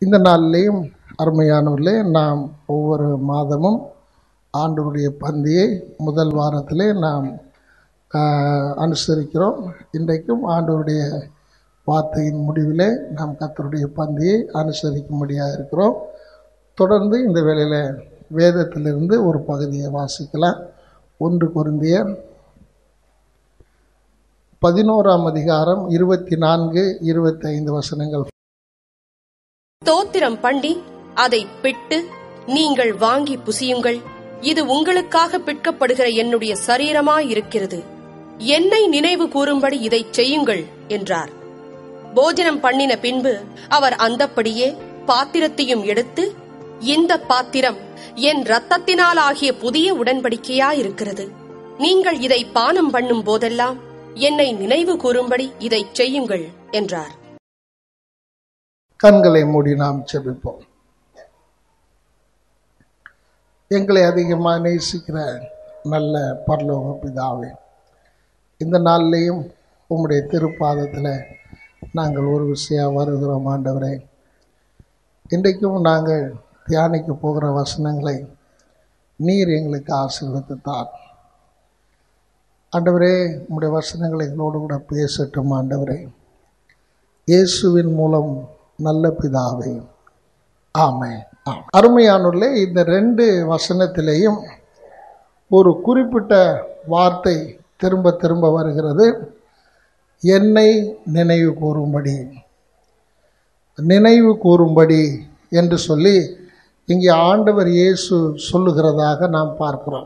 இந்த நாளிலேயும் அருமையானவர்களே நாம் ஒவ்வொரு மாதமும் ஆண்டவருடைய பந்தியை முதல் வாரத்திலே நாம் ஆஹ், அனுசரிக்கிறோம் இன்றைக்கும் ஆண்டவருடைய வார்த்தையின் முடிவிலே நாம் கர்த்தருடைய பந்தியை அனுசரிக்கும்படியாக இருக்கிறோம் தொடர்ந்து இந்த வேளையில் வேதத்திலிருந்து ஒரு பகுதியை வாசிக்கலாம் ஒன்று குருந்தியர் பதினோராம் அதிகாரம் இருபத்தி நான்கு இருபத்தி ஐந்து வசனங்கள் ஸ்தோத்திரம் பண்ணி அதை பிட்டு நீங்கள் வாங்கி புசியுங்கள் இது உங்களுக்காக பிற்கப்படுகிற என்னுடைய சரீரமாயிருக்கிறது என்னை நினைவு கூறும்படி இதைச் செய்யுங்கள் என்றார் போஜனம் பண்ணின பின்பு அவர் அந்தப்படியே பாத்திரத்தையும் எடுத்து இந்த பாத்திரம் என் இரத்தத்தினால் ஆகிய புதிய உடன்படிக்கையாயிருக்கிறது நீங்கள் இதை பானம் பண்ணும் போதெல்லாம் என்னை நினைவு கூறும்படி இதைச் செய்யுங்கள் என்றார் கண்களை மூடி நாம் செபிப்போம் எங்களை அதிகமாக நேசிக்கிற நல்ல பரலோக பிதாவே இந்த நாள்லேயும் உம்முடைய திருப்பாதத்தில் நாங்கள் ஒரு விஷயம் வருகிறோம் ஆண்டவரே இன்றைக்கும் நாங்கள் தியானிக்க போகிற வசனங்களை நீர் எங்களுக்கு ஆசீர்வதித்து தார் ஆண்டவரே உம்முடைய வசனங்களை எங்களோடு கூட பேசட்டும் ஆண்டவரே இயேசுவின் மூலம் நல்ல பிதாவே ஆமென் ஆம். அருமையானுள்ளே இந்த ரெண்டு வசனத்திலேயும் ஒரு குறிப்பிட்ட வார்த்தை திரும்ப திரும்ப வருகிறது என்னை நினைவு கூறும்படி நினைவு கூறும்படி என்று சொல்லி இங்கே ஆண்டவர் இயேசு சொல்லுகிறதாக நாம் பார்க்கிறோம்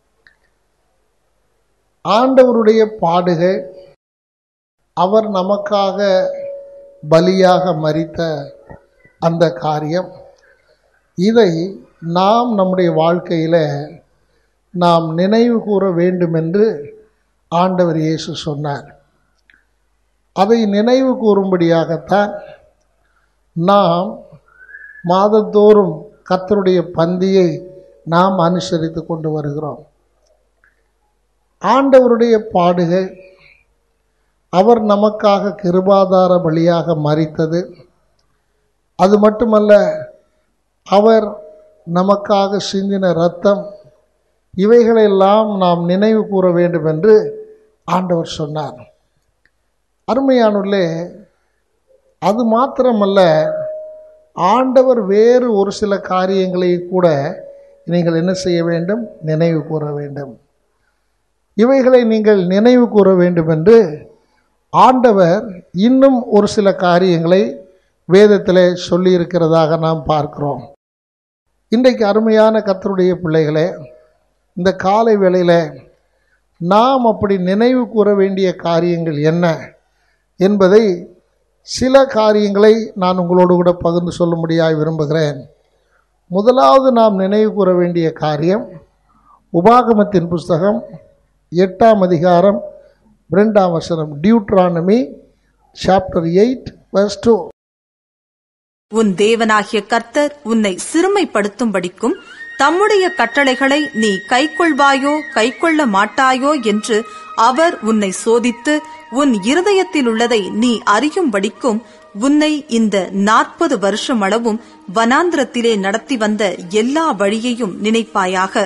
ஆண்டவருடைய பாடுகள் அவர் நமக்காக பலியாக மரித்த அந்த காரியம் இதை நாம் நம்முடைய வாழ்க்கையில் நாம் நினைவு கூற வேண்டும் என்று ஆண்டவர் இயேசு சொன்னார் அதை நினைவு கூறும்படியாகத்தான் நாம் மாதந்தோறும் கர்த்தருடைய பந்தியை நாம் அனுசரித்து கொண்டு வருகிறோம் ஆண்டவருடைய பாடுகள் அவர் நமக்காக கிருபாதார பலியாக மறித்தது அது மட்டுமல்ல அவர் நமக்காக சிந்தின இரத்தம் இவைகளெல்லாம் நாம் நினைவு கூற வேண்டும் என்று ஆண்டவர் சொன்னார் அருமையானுள்ளே அது மாத்திரமல்ல ஆண்டவர் வேறு ஒரு சில காரியங்களை கூட நீங்கள் என்ன செய்ய வேண்டும் நினைவு கூற வேண்டும் இவைகளை நீங்கள் நினைவு கூற வேண்டும் என்று ஆண்டவர் இன்னும் ஒரு சில காரியங்களை வேதத்தில் சொல்லியிருக்கிறதாக நாம் பார்க்கிறோம் இன்றைக்கு அருமையான கர்த்தருடைய பிள்ளைகளே இந்த காலை வேளையில் நாம் அப்படி நினைவு கூற வேண்டிய காரியங்கள் என்ன என்பதை சில காரியங்களை நான் உங்களோடு கூட பகிர்ந்து சொல்லும்படியாக விரும்புகிறேன் முதலாவது நாம் நினைவு கூற வேண்டிய காரியம் உபாகமத்தின் புஸ்தகம் எட்டாம் அதிகாரம் ரெண்டாம் வசனம் Deuteronomy chapter eight verse two உன் தேவனாகிய கர்த்தர் உன்னை சிறுமைப்படுத்தும்படிக்கும் தம்முடைய கட்டளைகளை நீ கைக்கொள்வாயோ கைக்கொள்ள மாட்டாயோ என்று அவர் உன்னை சோதித்து உன் இருதயத்தில் உள்ளதை நீ அறியும்படிக்கும் உன்னை இந்த நாற்பது வருஷம் அளவும் வனாந்திரத்திலே நடத்தி வந்த எல்லா வழியையும் நினைப்பாயாக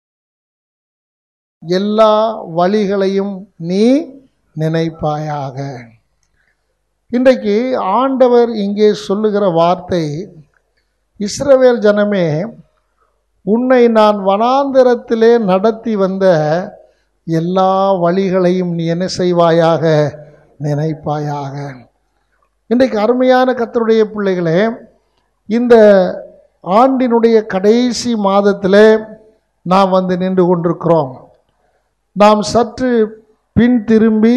எல்லா வழிகளையும் நீ நினைப்பாயாக இன்றைக்கு ஆண்டவர் இங்கே சொல்லுகிற வார்த்தை இஸ்ரவேல் ஜனமே உன்னை நான் வனாந்திரத்திலே நடத்தி வந்த எல்லா வழிகளையும் நீ என்ன செய்வாயாக நினைப்பாயாக இன்றைக்கு அருமையான கர்த்தருடைய பிள்ளைகளே இந்த ஆண்டினுடைய கடைசி மாதத்திலே நாம் வந்து நின்று கொண்டிருக்கிறோம் நாம் சற்று பின் திரும்பி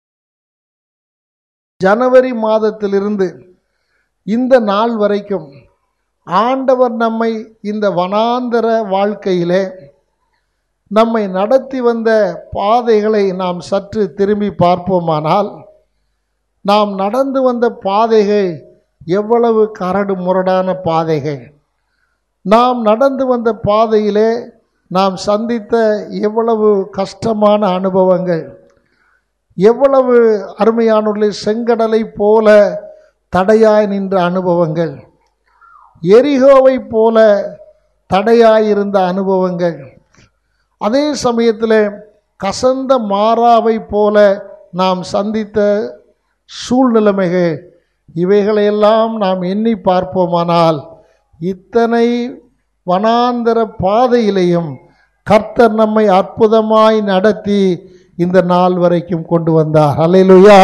ஜனவரி மாதத்திலிருந்து இந்த நாள் வரைக்கும் ஆண்டவர் நம்மை இந்த வனாந்தர வாழ்க்கையிலே நம்மை நடத்தி வந்த பாதைகளை நாம் சற்று திரும்பி பார்ப்போமானால் நாம் நடந்து வந்த பாதைகள் எவ்வளவு கரடு முரடான பாதைகள் நாம் நடந்து வந்த பாதையிலே நாம் சந்தித்த எவ்வளவு கஷ்டமான அனுபவங்கள் எவ்வளவு அருமையானுள்ள செங்கடலை போல தடையாய் நின்ற அனுபவங்கள் எரிகோவை போல தடையாயிருந்த அனுபவங்கள் அதே சமயத்தில் கசந்த மாறாவை போல நாம் சந்தித்த சூழ்நிலைமைகள் இவைகளையெல்லாம் நாம் எண்ணி பார்ப்போமானால் இத்தனை வனாந்தர பாதையிலையும் கர்த்தர் நம்மை அற்புதமாய் நடத்தி இந்த நாள் வரைக்கும் கொண்டு வந்தார் அல்லேலூயா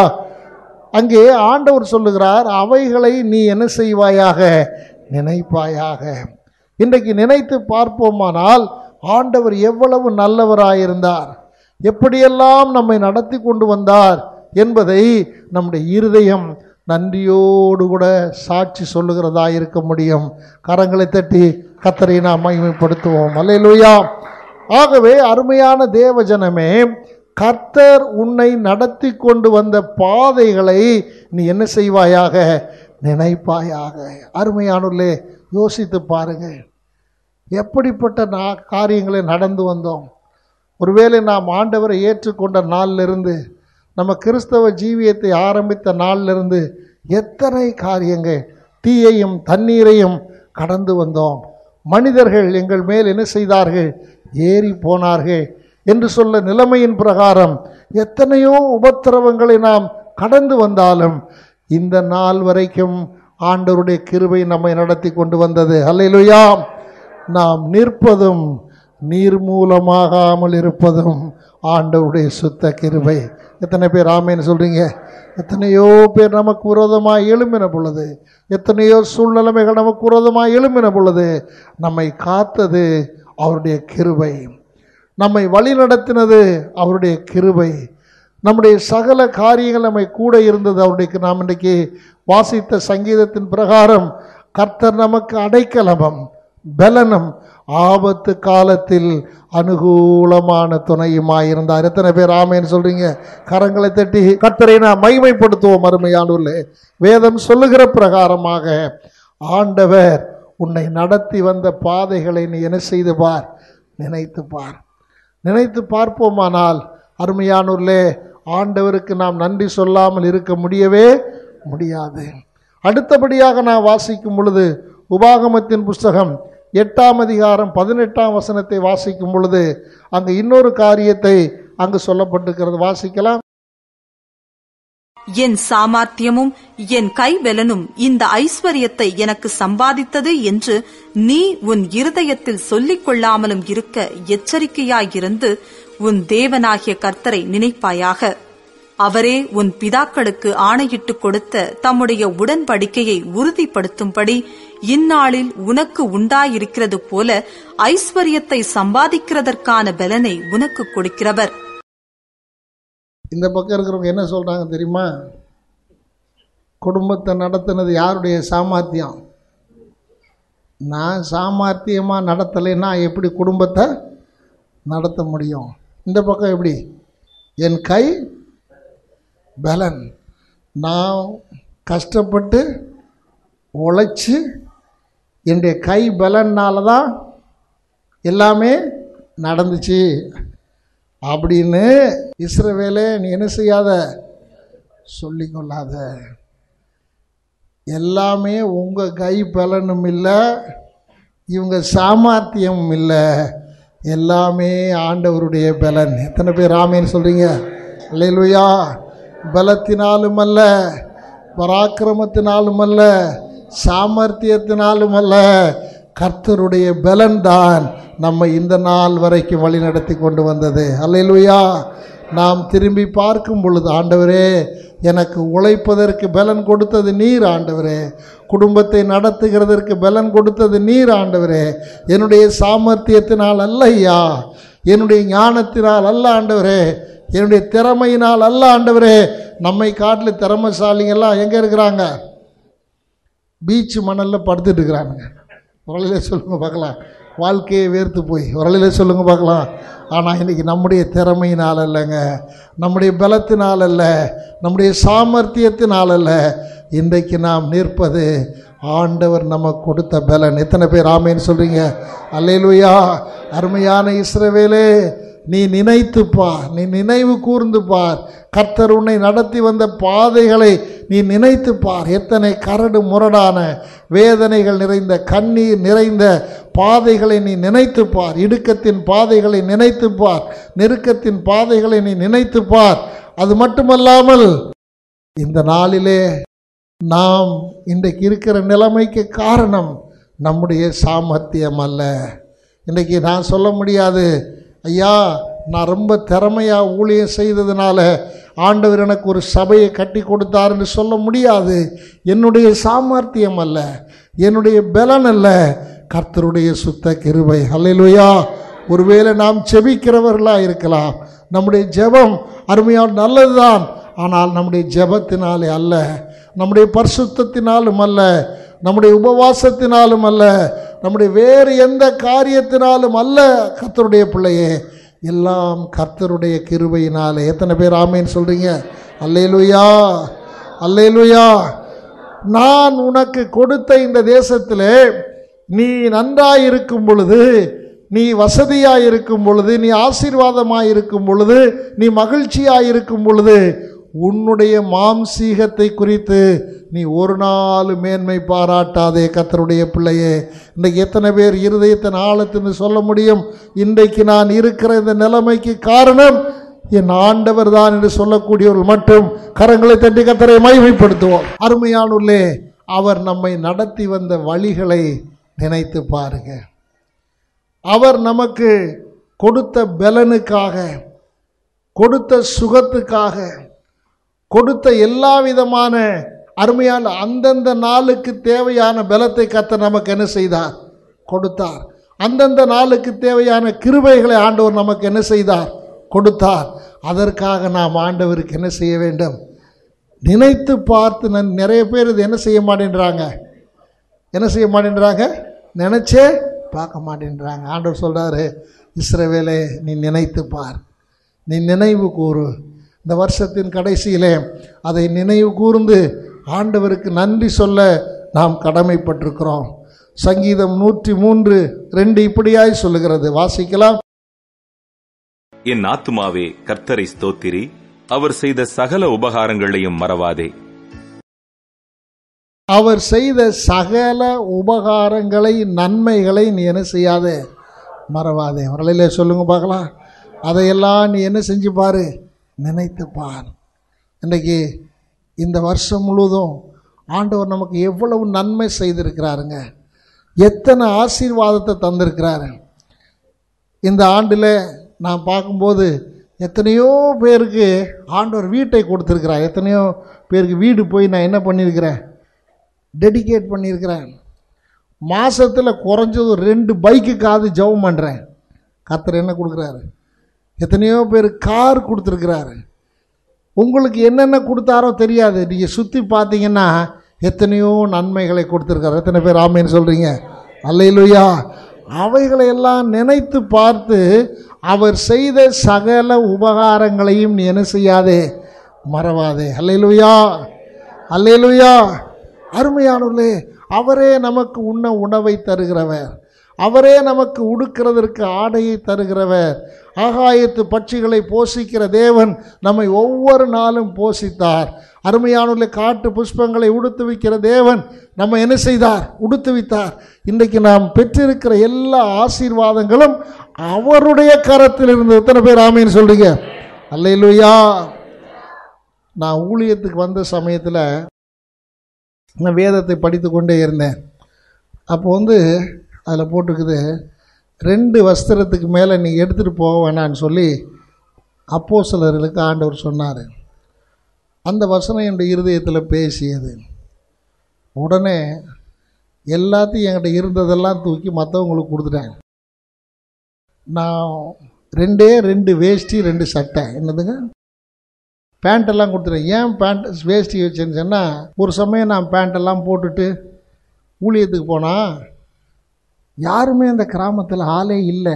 அங்கே ஆண்டவர் சொல்லுகிறார் அவைகளை நீ என்ன செய்வாயாக நினைப்பாயாக இன்றைக்கு நினைத்து பார்ப்போமானால் ஆண்டவர் எவ்வளவு நல்லவராயிருந்தார் எப்படியெல்லாம் நம்மை நடத்தி கொண்டு வந்தார் என்பதை நம்முடைய இருதயம் நன்றியோடு கூட சாட்சி சொல்லுகிறதா இருக்க முடியும் கரங்களை தட்டி கத்தரை நாம் மகிமைப்படுத்துவோம் அல்லேலூயா ஆகவே அருமையான தேவஜனமே கர்த்தர் உன்னை நடத்தி கொண்டு வந்த பாதைகளை நீ என்ன செய்வாயாக நினைப்பாயாக அருமையானுள்ளே யோசித்து பாருங்கள் எப்படிப்பட்ட நா காரியங்களை நடந்து வந்தோம் ஒருவேளை நாம் ஆண்டவரை ஏற்றுக்கொண்ட நாளிலிருந்து நம்ம கிறிஸ்தவ ஜீவியத்தை ஆரம்பித்த நாளிலிருந்து எத்தனை காரியங்கள் தீயையும் தண்ணீரையும் கடந்து வந்தோம் மனிதர்கள் எங்கள் மேல் என்ன செய்தார்கள் ஏறி போனார்கள் என்று சொல்ல நிலைமையின் பிரகாரம் எத்தனையோ உபத்திரவங்களை நாம் கடந்து வந்தாலும் இந்த நாள் வரைக்கும் ஆண்டவருடைய கிருபை நம்மை நடத்தி கொண்டு வந்தது அல்லேலூயா நாம் நிற்பதும் நீர் மூலமாகாமல் இருப்பதும் ஆண்டவருடைய சுத்த கிருபை எத்தனை பேர் ஆமேன்னு சொல்றீங்க எத்தனையோ பேர் நமக்கு விரோதமாக எழும்பின பொழுது எத்தனையோ சூழ்நிலைமைகள் நமக்கு விரோதமாக எழும்பின பொழுது நம்மை காத்தது அவருடைய கிருபை நம்மை வழி நடத்தினது அவருடைய கிருபை நம்முடைய சகல காரியங்கள் நம்மை கூட இருந்தது அவருடைய நாம் இன்றைக்கு வாசித்த சங்கீதத்தின் பிரகாரம் கர்த்தர் நமக்கு அடைக்கலமம் பலனும் ஆபத்து காலத்தில் அனுகூலமான துணையுமாயிருந்தார் எத்தனை பேர் ஆமேன்னு சொல்றீங்க கரங்களை தட்டி கர்த்தரை நாம் மகிமைப்படுத்துவோம் அருமையானூர்ல வேதம் சொல்லுகிற பிரகாரமாக ஆண்டவர் உன்னை நடத்தி வந்த பாதைகளை நீ என்ன செய்து பார் நினைத்து பார் நினைத்து பார்ப்போமானால் அருமையானூர்லே ஆண்டவருக்கு நாம் நன்றி சொல்லாமல் இருக்க முடியவே முடியாது அடுத்தபடியாக நான் வாசிக்கும் பொழுது உபாகமத்தின் புஸ்தகம் எட்டாம் அதிகாரம் பதினெட்டாம் வசனத்தை வாசிக்கும் பொழுது அங்கு இன்னொரு காரியத்தை அங்கு சொல்லப்பட்டிருக்கிறது வாசிக்கலாம் என் சாமர்த்தியமும் என் கைபெலனும் இந்த ஐஸ்வர்யத்தை எனக்கு சம்பாதித்தது என்று நீ உன் இருதயத்தில் சொல்லிக் கொள்ளாமலும் இருக்க எச்சரிக்கையாயிருந்து உன் தேவனாகிய கர்த்தரை நினைப்பாயாக அவரே உன் பிதாக்களுக்கு ஆணையிட்டு கொடுத்த தம்முடைய உடன்படிக்கையை உறுதிப்படுத்தும்படி இந்நாளில் உனக்கு உண்டாயிருக்கிறது போல ஐஸ்வர்யத்தை சம்பாதிக்கிறதற்கான பலனை உனக்கு கொடுக்கிறவர் இந்த பக்கம் இருக்கிறவங்க என்ன சொல்கிறாங்க தெரியுமா குடும்பத்தை நடத்தினது யாருடைய சாமர்த்தியம் நான் சாமர்த்தியமாக நடத்தலைன்னா எப்படி குடும்பத்தை நடத்த முடியும் இந்த பக்கம் எப்படி என் கை பலன் நான் கஷ்டப்பட்டு உழைச்சி என்னுடைய கை பலன்னால தான் எல்லாமே நடந்துச்சு அப்படின்னு இஸ்ரவேலே நீ என்ன செய்யாத சொல்லிக்கொள்ளாத எல்லாமே உங்கள் கை பலனும் இல்லை இவங்க சாமர்த்தியமும் இல்லை எல்லாமே ஆண்டவருடைய பலன் எத்தனை பேர் ஆமேன்னு சொல்கிறீங்க அல்லேலூயா பலத்தினாலும் அல்ல பராக்கிரமத்தினாலும் அல்ல சாமர்த்தியத்தினாலும் அல்ல கர்த்தருடைய பலன் தான் நம்மை இந்த நாள் வரைக்கும் வழி நடத்தி கொண்டு வந்தது அல்லேலூயா நாம் திரும்பி பார்க்கும் பொழுது ஆண்டவரே எனக்கு உழைப்பதற்கு பலன் கொடுத்தது நீர் ஆண்டவரே குடும்பத்தை நடத்துகிறதற்கு பலன் கொடுத்தது நீர் ஆண்டவரே என்னுடைய சாமர்த்தியத்தினால் அல்ல ஐயா என்னுடைய ஞானத்தினால் அல்ல ஆண்டவரே என்னுடைய திறமையினால் அல்ல ஆண்டவரே நம்மை காட்டில் திறமைசாலிங்கெல்லாம் எங்கே இருக்கிறாங்க பீச் மணலில் படுத்துட்டு இருக்கிறானுங்க உரளிலே சொல்லுங்கள் பார்க்கலாம் வாழ்க்கையை வேர்த்து போய் உரளிலே சொல்லுங்கள் பார்க்கலாம் ஆனால் இன்றைக்கி நம்முடைய திறமையினால் அல்லங்க நம்முடைய பலத்தினால் அல்ல நம்முடைய சாமர்த்தியத்தினால் அல்ல இன்றைக்கு நாம் நிற்பது ஆண்டவர் நமக்கு கொடுத்த பலன் எத்தனை பேர் ஆமேன்னு சொல்கிறீங்க அல்லேலூயா அருமையான இஸ்ரவேலே நீ நினைத்து பார் நீ நினைவு கூர்ந்து பார் கர்த்தர் உன்னை நடத்தி வந்த பாதைகளை நீ நினைத்து பார் எத்தனை கரடு முரடான வேதனைகள் நிறைந்த கண்ணீர் நிறைந்த பாதைகளை நீ நினைத்து பார் இடுக்கத்தின் பாதைகளை நினைத்து பார் நெருக்கத்தின் பாதைகளை நீ நினைத்து பார் அது மட்டுமல்லாமல் இந்த நாளிலே நாம் இன்றைக்கு இருக்கிற நிலைமைக்கு காரணம் நம்முடைய சாமர்த்தியம் அல்ல இன்றைக்கி நான் சொல்ல முடியாது ஐயா நான் ரொம்ப திறமையாக ஊழியம் செய்ததுனால ஆண்டவர் எனக்கு ஒரு சபையை கட்டி கொடுத்தாருன்னு சொல்ல முடியாது என்னுடைய சாமர்த்தியம் அல்ல என்னுடைய பலன் அல்ல கர்த்தருடைய சுத்த கிருபை அல்லையா ஒருவேளை நாம் செபிக்கிறவர்களாக இருக்கலாம் நம்முடைய ஜெபம் அருமையாக நல்லதுதான் ஆனால் நம்முடைய ஜெபத்தினாலே அல்ல நம்முடைய பரிசுத்தத்தினாலும் அல்ல நம்முடைய உபவாசத்தினாலும் அல்ல நம்முடைய வேறு எந்த காரியத்தினாலும் அல்ல கர்த்தருடைய பிள்ளையே எல்லாம் கர்த்தருடைய கிருபையினாலே எத்தனை பேர் ஆமேன்னு சொல்கிறீங்க அல்லேலுயா அல்லேலுயா நான் உனக்கு கொடுத்த இந்த தேசத்திலே நீ நன்றாய் இருக்கும் பொழுது நீ வசதியாய் இருக்கும் பொழுது நீ ஆசீர்வாதமாய் இருக்கும் பொழுது நீ மகிழ்ச்சியாய் இருக்கும் பொழுது உன்னுடைய மாம்சீகத்தை குறித்து நீ ஒரு நாள் மேன்மை பாராட்டாதே கத்தருடைய பிள்ளையே இன்றைக்கு எத்தனை பேர் இருதயத்தின் ஆழத்துன்னு சொல்ல முடியும் இன்றைக்கு நான் இருக்கிற இந்த நிலைமைக்கு காரணம் என் ஆண்டவர் தான் என்று சொல்லக்கூடியவர்கள் மட்டும் கரங்களை தட்டி கத்தரை மகிமைப்படுத்துவோம் அருமையானுள்ளே அவர் நம்மை நடத்தி வந்த வழிகளை நினைத்து பாருங்க அவர் நமக்கு கொடுத்த பலனுக்காக கொடுத்த சுகத்துக்காக கொடுத்த எல்லா விதமான அருமையான அந்தந்த நாளுக்கு தேவையான பலத்தை கத்த நமக்கு என்ன செய்தார் கொடுத்தார் அந்தந்த நாளுக்கு தேவையான கிருபைகளை ஆண்டவர் நமக்கு என்ன செய்தார் கொடுத்தார் அதற்காக நாம் ஆண்டவருக்கு என்ன செய்ய வேண்டும் நினைத்து பார்த்து நான் நிறைய பேர் இது என்ன செய்ய மாட்டேன்றாங்க என்ன செய்ய மாட்டேன்றாங்க நினச்சே பார்க்க மாட்டேன்றாங்க ஆண்டவர் சொல்கிறாரு இஸ்ரவேலே நீ நினைத்து பார் நீ நினைவு கூறு இந்த வருஷத்தின் கடைசியிலே அதை நினைவு கூர்ந்து ஆண்டவருக்கு நன்றி சொல்ல நாம் கடமைப்பட்டிருக்கிறோம் சங்கீதம் நூற்றி மூன்று ரெண்டு இப்படியாய் சொல்லுகிறது வாசிக்கலாம் என் ஆத்துமாவே கர்த்தரை ஸ்தோத்திரி அவர் செய்த சகல உபகாரங்களையும் மறவாதே அவர் செய்த சகல உபகாரங்களை நன்மைகளை நீ என்ன செய்யாதே மறவாதே வரலையிலே சொல்லுங்க பார்க்கலாம் அதையெல்லாம் நீ என்ன செஞ்சு பாரு நினைத்து பார் இன்றைக்கி இந்த வருஷம் முழுவதும் ஆண்டவர் நமக்கு எவ்வளவு நன்மை செய்திருக்கிறாருங்க எத்தனை ஆசீர்வாதத்தை தந்திருக்கிறாரு இந்த ஆண்டில் நான் பார்க்கும்போது எத்தனையோ பேருக்கு ஆண்டவர் வீட்டை கொடுத்துருக்கிறார் எத்தனையோ பேருக்கு வீடு போய் நான் என்ன பண்ணியிருக்கிறேன் டெடிகேட் பண்ணியிருக்கிறேன் மாதத்தில் குறைஞ்சது ஒரு ரெண்டு பைக்குக்காவது ஜெபம் பண்ணுறேன் கர்த்தர் என்ன கொடுக்குறாரு எத்தனையோ பேர் கார் கொடுத்துருக்குறாரு உங்களுக்கு என்னென்ன கொடுத்தாரோ தெரியாது நீங்கள் சுற்றி பார்த்தீங்கன்னா எத்தனையோ நன்மைகளை கொடுத்துருக்காரு எத்தனை பேர் ஆமைன்னு சொல்கிறீங்க அல்லையிலுயா அவைகளை எல்லாம் நினைத்து பார்த்து அவர் செய்த சகல உபகாரங்களையும் நீ என்ன செய்யாதே மறவாதே அல்லையிலுயா அல்லையிலுயா அருமையானவர்களே அவரே நமக்கு உண்ண உணவை தருகிறவர் அவரே நமக்கு உடுக்கிறதற்கு ஆடையை தருகிறவர் ஆகாயத்து பட்சிகளை போஷிக்கிற தேவன் நம்மை ஒவ்வொரு நாளும் போஷித்தார் அருமையானுள்ள காட்டு புஷ்பங்களை உடுத்துவிக்கிற தேவன் நம்ம என்ன செய்தார் உடுத்துவித்தார் இன்றைக்கு நாம் பெற்றிருக்கிற எல்லா ஆசீர்வாதங்களும் அவருடைய கரத்தில் இருந்து எத்தனை பேர் ஆமைன்னு சொல்றீங்க அல்லையிலுயா நான் ஊழியத்துக்கு வந்த சமயத்தில் நான் வேதத்தை படித்து கொண்டே இருந்தேன் அப்போ வந்து அதில் போட்டிருக்குது ரெண்டு வஸ்திரத்துக்கு மேலே நீ எடுத்துகிட்டு போக வேணான்னு சொல்லி அப்போ சிலர்களுக்கு ஆண்டவர் சொன்னார் அந்த வசனம் என்னுடைய இருதயத்தில் பேசியது உடனே எல்லாத்தையும் என்கிட்ட இருந்ததெல்லாம் தூக்கி மற்றவங்களுக்கு கொடுத்துட்டேன் நான் ரெண்டே ரெண்டு வேஷ்டி ரெண்டு சட்டை என்னதுங்க பேண்ட்டெல்லாம் கொடுத்துட்டேன் ஏன் பேண்ட் வேஷ்டி வச்சேன்னு சொன்னால் ஒரு சமயம் நான் பேண்ட்டெல்லாம் போட்டுட்டு ஊழியத்துக்கு போனால் யாருமே அந்த கிராமத்தில் ஆளே இல்லை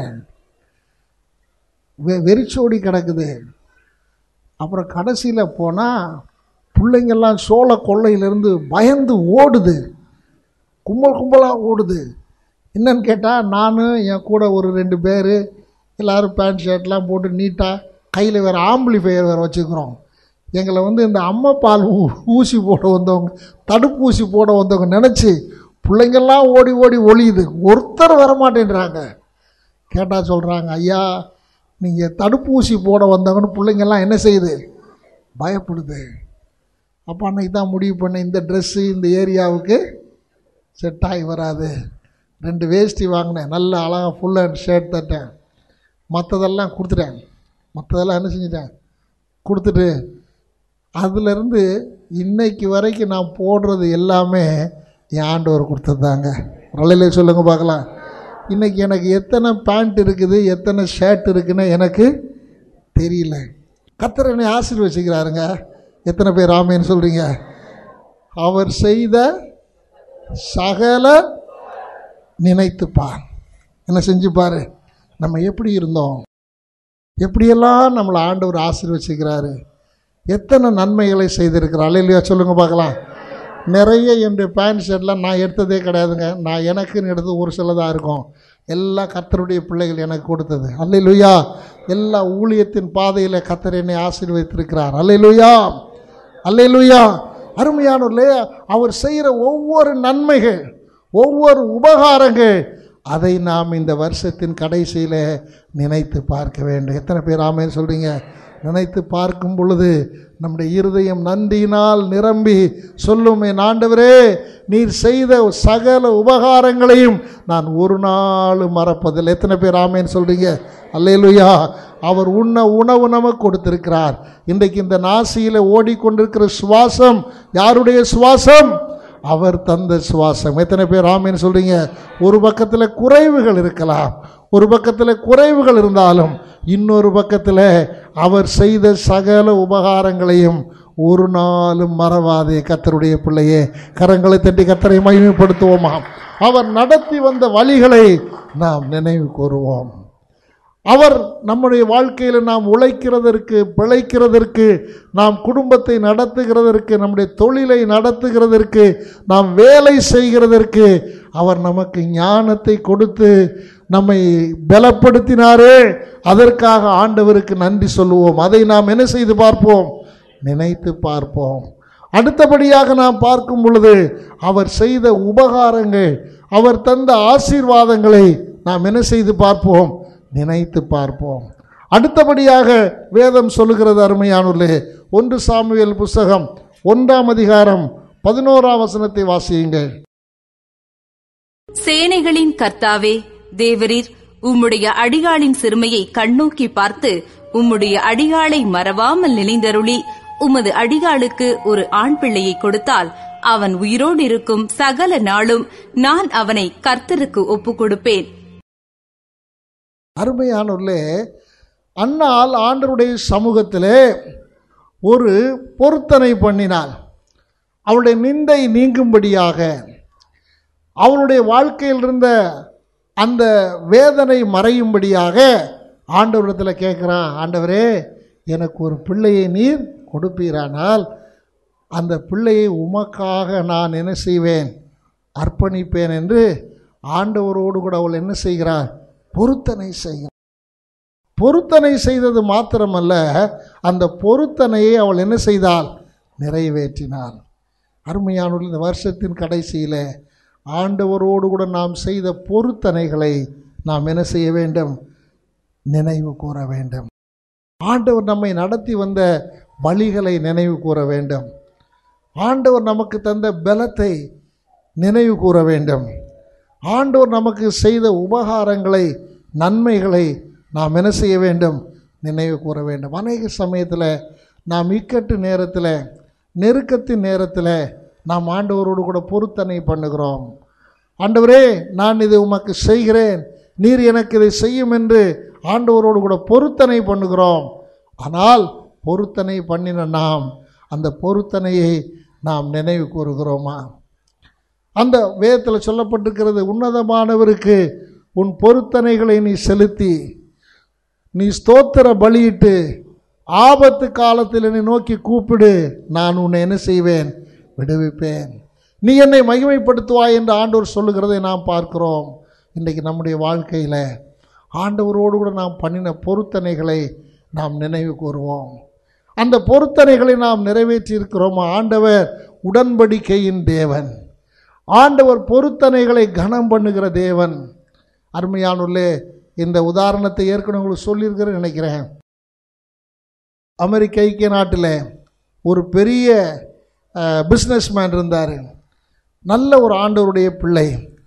வெ வெறிச்சோடி கிடக்குது அப்புறம் கடைசியில் போனால் பிள்ளைங்கள்லாம் சோள கொள்ளையிலேருந்து பயந்து ஓடுது கும்பல் கும்பலாக ஓடுது என்னன்னு கேட்டால் நான் என் கூட ஒரு ரெண்டு பேர் எல்லோரும் பேண்ட் ஷர்ட்லாம் போட்டு நீட்டாக கையில் வேறு ஆம்பிளிஃபையர் வேறு வச்சுக்கிறோம் எங்களை வந்து இந்த அம்மா பால் ஊ ஊசி போட வந்தவங்க தடுப்பூசி போட வந்தவங்க நினச்சி பிள்ளைங்கள்லாம் ஓடி ஓடி ஒளியுது ஒருத்தர் வரமாட்டேன்றாங்க கேட்டால் சொல்கிறாங்க ஐயா நீங்கள் தடுப்பூசி போட வந்தவங்கன்னு பிள்ளைங்கள்லாம் என்ன செய்யுது பயப்படுது அப்போ அன்னைக்கு தான் முடிவு பண்ணேன் இந்த ட்ரெஸ்ஸு இந்த ஏரியாவுக்கு செட் ஆகி வராது ரெண்டு வேஷ்டி வாங்கினேன் நல்ல அழகாக ஃபுல் அண்ட் ஷர்ட் தட்டேன் மற்றதெல்லாம் கொடுத்துட்டேன் மற்றதெல்லாம் என்ன செஞ்சிட்டேன் கொடுத்துட்டு அதிலிருந்து இன்னைக்கு வரைக்கும் நான் போடுறது எல்லாமே என் ஆண்டவர் கொடுத்ததாங்க ரலையில சொல்லுங்கள் பார்க்கலாம் இன்றைக்கி எனக்கு எத்தனை பேண்ட் இருக்குது எத்தனை ஷர்ட் இருக்குன்னு எனக்கு தெரியல கத்தர் என்னை ஆசீர்வச்சிக்கிறாருங்க எத்தனை பேர் ஆமேன்னு சொல்கிறீங்க அவர் செய்த சகல நினைத்துப்பார் என்ன செஞ்சு பாரு நம்ம எப்படி இருந்தோம் எப்படியெல்லாம் நம்மளை ஆண்டவர் ஆசீர்வச்சிக்கிறாரு எத்தனை நன்மைகளை செய்திருக்கிறார் இல்லையா சொல்லுங்கள் பார்க்கலாம் நிறைய என்னுடைய பேண்ட் ஷர்ட்லாம் நான் எடுத்ததே கிடையாதுங்க நான் எனக்குன்னு எடுத்து ஒரு சில தான் இருக்கும் எல்லா கத்தருடைய பிள்ளைகள் எனக்கு கொடுத்தது அல்லையிலுயா எல்லா ஊழியத்தின் பாதையில் கத்தர் என்னை ஆசீர்வதித்திருக்கிறார் அல்லையிலுயா அல்லையிலுயா அருமையானவர்களே அவர் செய்கிற ஒவ்வொரு நன்மைகள் ஒவ்வொரு உபகாரங்கள் அதை நாம் இந்த வருஷத்தின் கடைசியில் நினைத்து பார்க்க வேண்டும் எத்தனை பேர் ஆமேன்னு சொல்கிறீங்க நினைத்து பார்க்கும் பொழுது நம்முடைய இருதயம் நன்றியினால் நிரம்பி சொல்லும் என் ஆண்டவரே நீர் செய்த சகல உபகாரங்களையும் நான் ஒரு நாள் மறப்பதில்லை எத்தனை பேர் ஆமேன்னு சொல்கிறீங்க அல்லேலுயா அவர் உண்ண உணவு நமக்கு கொடுத்திருக்கிறார் இன்றைக்கு இந்த நாசியில் ஓடிக்கொண்டிருக்கிற சுவாசம் யாருடைய சுவாசம் அவர் தந்த சுவாசம் எத்தனை பேர் ஆமேன்னு சொல்கிறீங்க ஒரு பக்கத்தில் குறைவுகள் இருக்கலாம் ஒரு பக்கத்தில் குறைவுகள் இருந்தாலும் இன்னொரு பக்கத்தில் அவர் செய்த சகல உபகாரங்களையும் ஒரு நாளும் மறவாதே கத்தருடைய பிள்ளையே கரங்களை தட்டி கத்தரை மகிமைப்படுத்துவோமாம் அவர் நடத்தி வந்த வழிகளை நாம் நினைவு கூறுவோம் அவர் நம்முடைய வாழ்க்கையில் நாம் உழைக்கிறதற்கு பிழைக்கிறதற்கு நாம் குடும்பத்தை நடத்துகிறதற்கு நம்முடைய தொழிலை நடத்துகிறதற்கு நாம் வேலை செய்கிறதற்கு அவர் நமக்கு ஞானத்தை கொடுத்து நம்மை பலப்படுத்தினாரே அதற்காக ஆண்டவருக்கு நன்றி சொல்லுவோம் அதை நாம் என்ன செய்து பார்ப்போம் நினைத்து பார்ப்போம் அடுத்தபடியாக நாம் பார்க்கும் பொழுது அவர் செய்த உபகாரங்கள் அவர் தந்த ஆசீர்வாதங்களை நாம் என்ன செய்து பார்ப்போம் நினைத்து பார்ப்போம் அடுத்தபடியாக வேதம் சொல்லுகிறது அருமையானுள்ளே ஒன்று சாமுவேல் புஸ்தகம் ஒன்றாம் அதிகாரம் பதினோராம் வசனத்தை வாசியுங்கள் சேனைகளின் கர்த்தாவே தேவரீர் உம்முடைய அடியாளின் சிறுமையை கண்ணோக்கி பார்த்து உம்முடைய அடியாளை மறவாமல் நினைந்தருளி உமது அடியாளுக்கு ஒரு ஆண் பிள்ளையை கொடுத்தால் அவன் உயிரோடு இருக்கும் சகல நாளும் நான் அவனை கர்த்தருக்கு ஒப்புக் கொடுப்பேன் அருமையானுள்ளே அன்னாள் ஆண்டருடைய சமூகத்திலே ஒரு பொருத்தனை பண்ணினாள் அவளுடைய நிந்தை நீங்கும்படியாக அவளுடைய வாழ்க்கையில் இருந்த அந்த வேதனை மறையும்படியாக ஆண்டவரிடத்தில் கேட்குறான் ஆண்டவரே எனக்கு ஒரு பிள்ளையை நீர் கொடுப்பீரானால் அந்த பிள்ளையை உமக்காக நான் என்ன செய்வேன் அர்ப்பணிப்பேன் என்று ஆண்டவரோடு கூட அவள் என்ன செய்கிறார் பொருத்தனை செய்கிறார் பொருத்தனை செய்தது மாத்திரமல்ல அந்த பொருத்தனையை அவள் என்ன செய்தாள் நிறைவேற்றினாள் அருமையானவர்கள் இந்த வருஷத்தின் கடைசியில் ஆண்டவரோடு கூட நாம் செய்த பொருத்தனைகளை நாம் என்ன செய்ய வேண்டும் நினைவு கூற வேண்டும் ஆண்டவர் நம்மை நடத்தி வந்த வழிகளை நினைவு கூற வேண்டும் ஆண்டவர் நமக்கு தந்த பலத்தை நினைவு கூற வேண்டும் ஆண்டவர் நமக்கு செய்த உபகாரங்களை நன்மைகளை நாம் என்ன செய்ய வேண்டும் நினைவு கூற வேண்டும் அநேக சமயத்தில் நாம் இக்கட்டு நேரத்தில் நெருக்கத்தின் நேரத்தில் நாம் ஆண்டவரோடு கூட பொருத்தனை பண்ணுகிறோம் ஆண்டவரே நான் இதை உமக்கு செய்கிறேன் நீர் எனக்கு இதை செய்யும் என்று ஆண்டவரோடு கூட பொருத்தனை பண்ணுகிறோம் ஆனால் பொருத்தனை பண்ணின நாம் அந்த பொருத்தனையை நாம் நினைவு கூறுகிறோமா அந்த வேதத்தில் சொல்லப்பட்டிருக்கிறது உன்னதமானவருக்கு உன் பொருத்தனைகளை நீ செலுத்தி நீ ஸ்தோத்திர பலியிட்டு ஆபத்து காலத்தில் என்னை நோக்கி கூப்பிடு நான் உன்னை என்ன செய்வேன் விடுவிப்பேன் நீ என்னை மகிமைப்படுத்துவாய் என்று ஆண்டவர் சொல்லுகிறதை நாம் பார்க்கிறோம் இன்றைக்கு நம்முடைய வாழ்க்கையில் ஆண்டவரோடு கூட நாம் பண்ணின பொருத்தனைகளை நாம் நினைவு கூறுவோம் அந்த பொருத்தனைகளை நாம் நிறைவேற்றி இருக்கிறோம் ஆண்டவர் உடன்படிக்கையின் தேவன் ஆண்டவர் பொருத்தனைகளை கனம் பண்ணுகிற தேவன் அருமையானுள்ளே இந்த உதாரணத்தை ஏற்கனவே உங்களுக்கு சொல்லியிருக்கிறேன்னு நினைக்கிறேன் அமெரிக்க ஐக்கிய நாட்டில் ஒரு பெரிய பிஸ்னஸ்மேன் இருந்தார் நல்ல ஒரு ஆண்டவருடைய பிள்ளை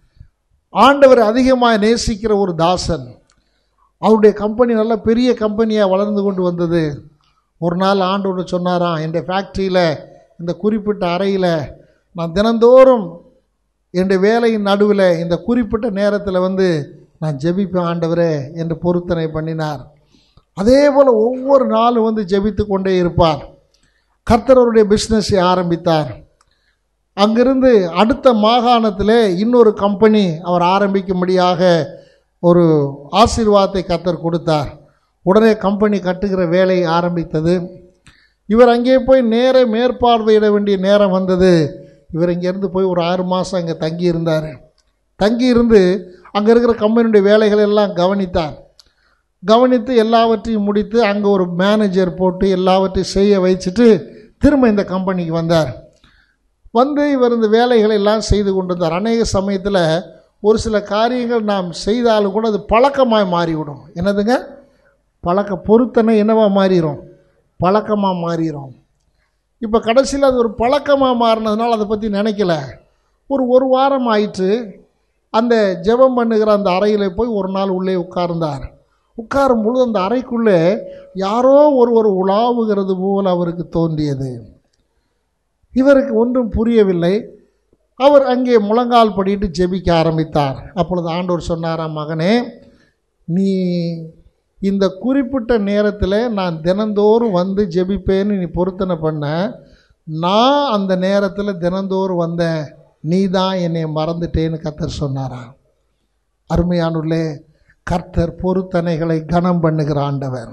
ஆண்டவர் அதிகமாக நேசிக்கிற ஒரு தாசன் அவருடைய கம்பெனி நல்ல பெரிய கம்பெனியாக வளர்ந்து கொண்டு வந்தது ஒரு நாள் ஆண்டவர் சொன்னாராம் என் ஃபேக்ட்ரியில் இந்த குறிப்பிட்ட அறையில் நான் தினந்தோறும் என்னுடைய வேலையின் நடுவில் இந்த குறிப்பிட்ட நேரத்தில் வந்து நான் ஜெபிப்பேன் ஆண்டவரே என்று பொருத்தனை பண்ணினார் அதே போல் ஒவ்வொரு நாளும் வந்து ஜெபித்து கொண்டே இருப்பார் கர்த்தர் அவருடைய பிஸ்னஸை ஆரம்பித்தார் அங்கிருந்து அடுத்த மாகாணத்தில் இன்னொரு கம்பெனி அவர் ஆரம்பிக்கும்படியாக ஒரு ஆசீர்வாதத்தை கர்த்தர் கொடுத்தார் உடனே கம்பெனி கட்டுகிற வேலை ஆரம்பித்தது இவர் அங்கே போய் நேர மேற்பார்வையிட வேண்டிய நேரம் வந்தது இவர் இங்கேருந்து போய் ஒரு ஆறு மாதம் அங்கே தங்கி இருந்தார் தங்கி இருந்து அங்கே இருக்கிற கம்பெனியுடைய வேலைகளை எல்லாம் கவனித்தார் கவனித்து எல்லாவற்றையும் முடித்து அங்கே ஒரு மேனேஜர் போட்டு எல்லாவற்றையும் செய்ய வைச்சிட்டு திரும்ப இந்த கம்பெனிக்கு வந்தார் வந்து இவர் இந்த வேலைகளை எல்லாம் செய்து கொண்டிருந்தார் அநேக சமயத்தில் ஒரு சில காரியங்கள் நாம் செய்தாலும் கூட அது பழக்கமாக மாறிவிடும் என்னதுங்க பழக்க பொருத்தனை என்னவா மாறிடும் பழக்கமாக மாறிடும் இப்போ கடைசியில் அது ஒரு பழக்கமாக மாறினதுனால அதை பற்றி நினைக்கல ஒரு ஒரு வாரம் ஆயிற்று அந்த ஜெபம் பண்ணுகிற அந்த அறையில் போய் ஒரு நாள் உள்ளே உட்கார்ந்தார் உட்காரும் பொழுது அந்த அறைக்குள்ளே யாரோ ஒருவர் உலாவுகிறது போல் அவருக்கு தோன்றியது இவருக்கு ஒன்றும் புரியவில்லை அவர் அங்கே முழங்கால் படிட்டு ஜெபிக்க ஆரம்பித்தார் அப்பொழுது ஆண்டவர் சொன்னாராம் மகனே நீ இந்த குறிப்பிட்ட நேரத்தில் நான் தினந்தோறும் வந்து ஜெபிப்பேன்னு நீ பொருத்தனை பண்ண நான் அந்த நேரத்தில் தினந்தோறும் வந்தேன் நீ தான் என்னை மறந்துட்டேன்னு கத்தர் சொன்னாராம் அருமையானுள்ளே கர்த்தர் பொருத்தனைகளை கனம் பண்ணுகிற ஆண்டவர்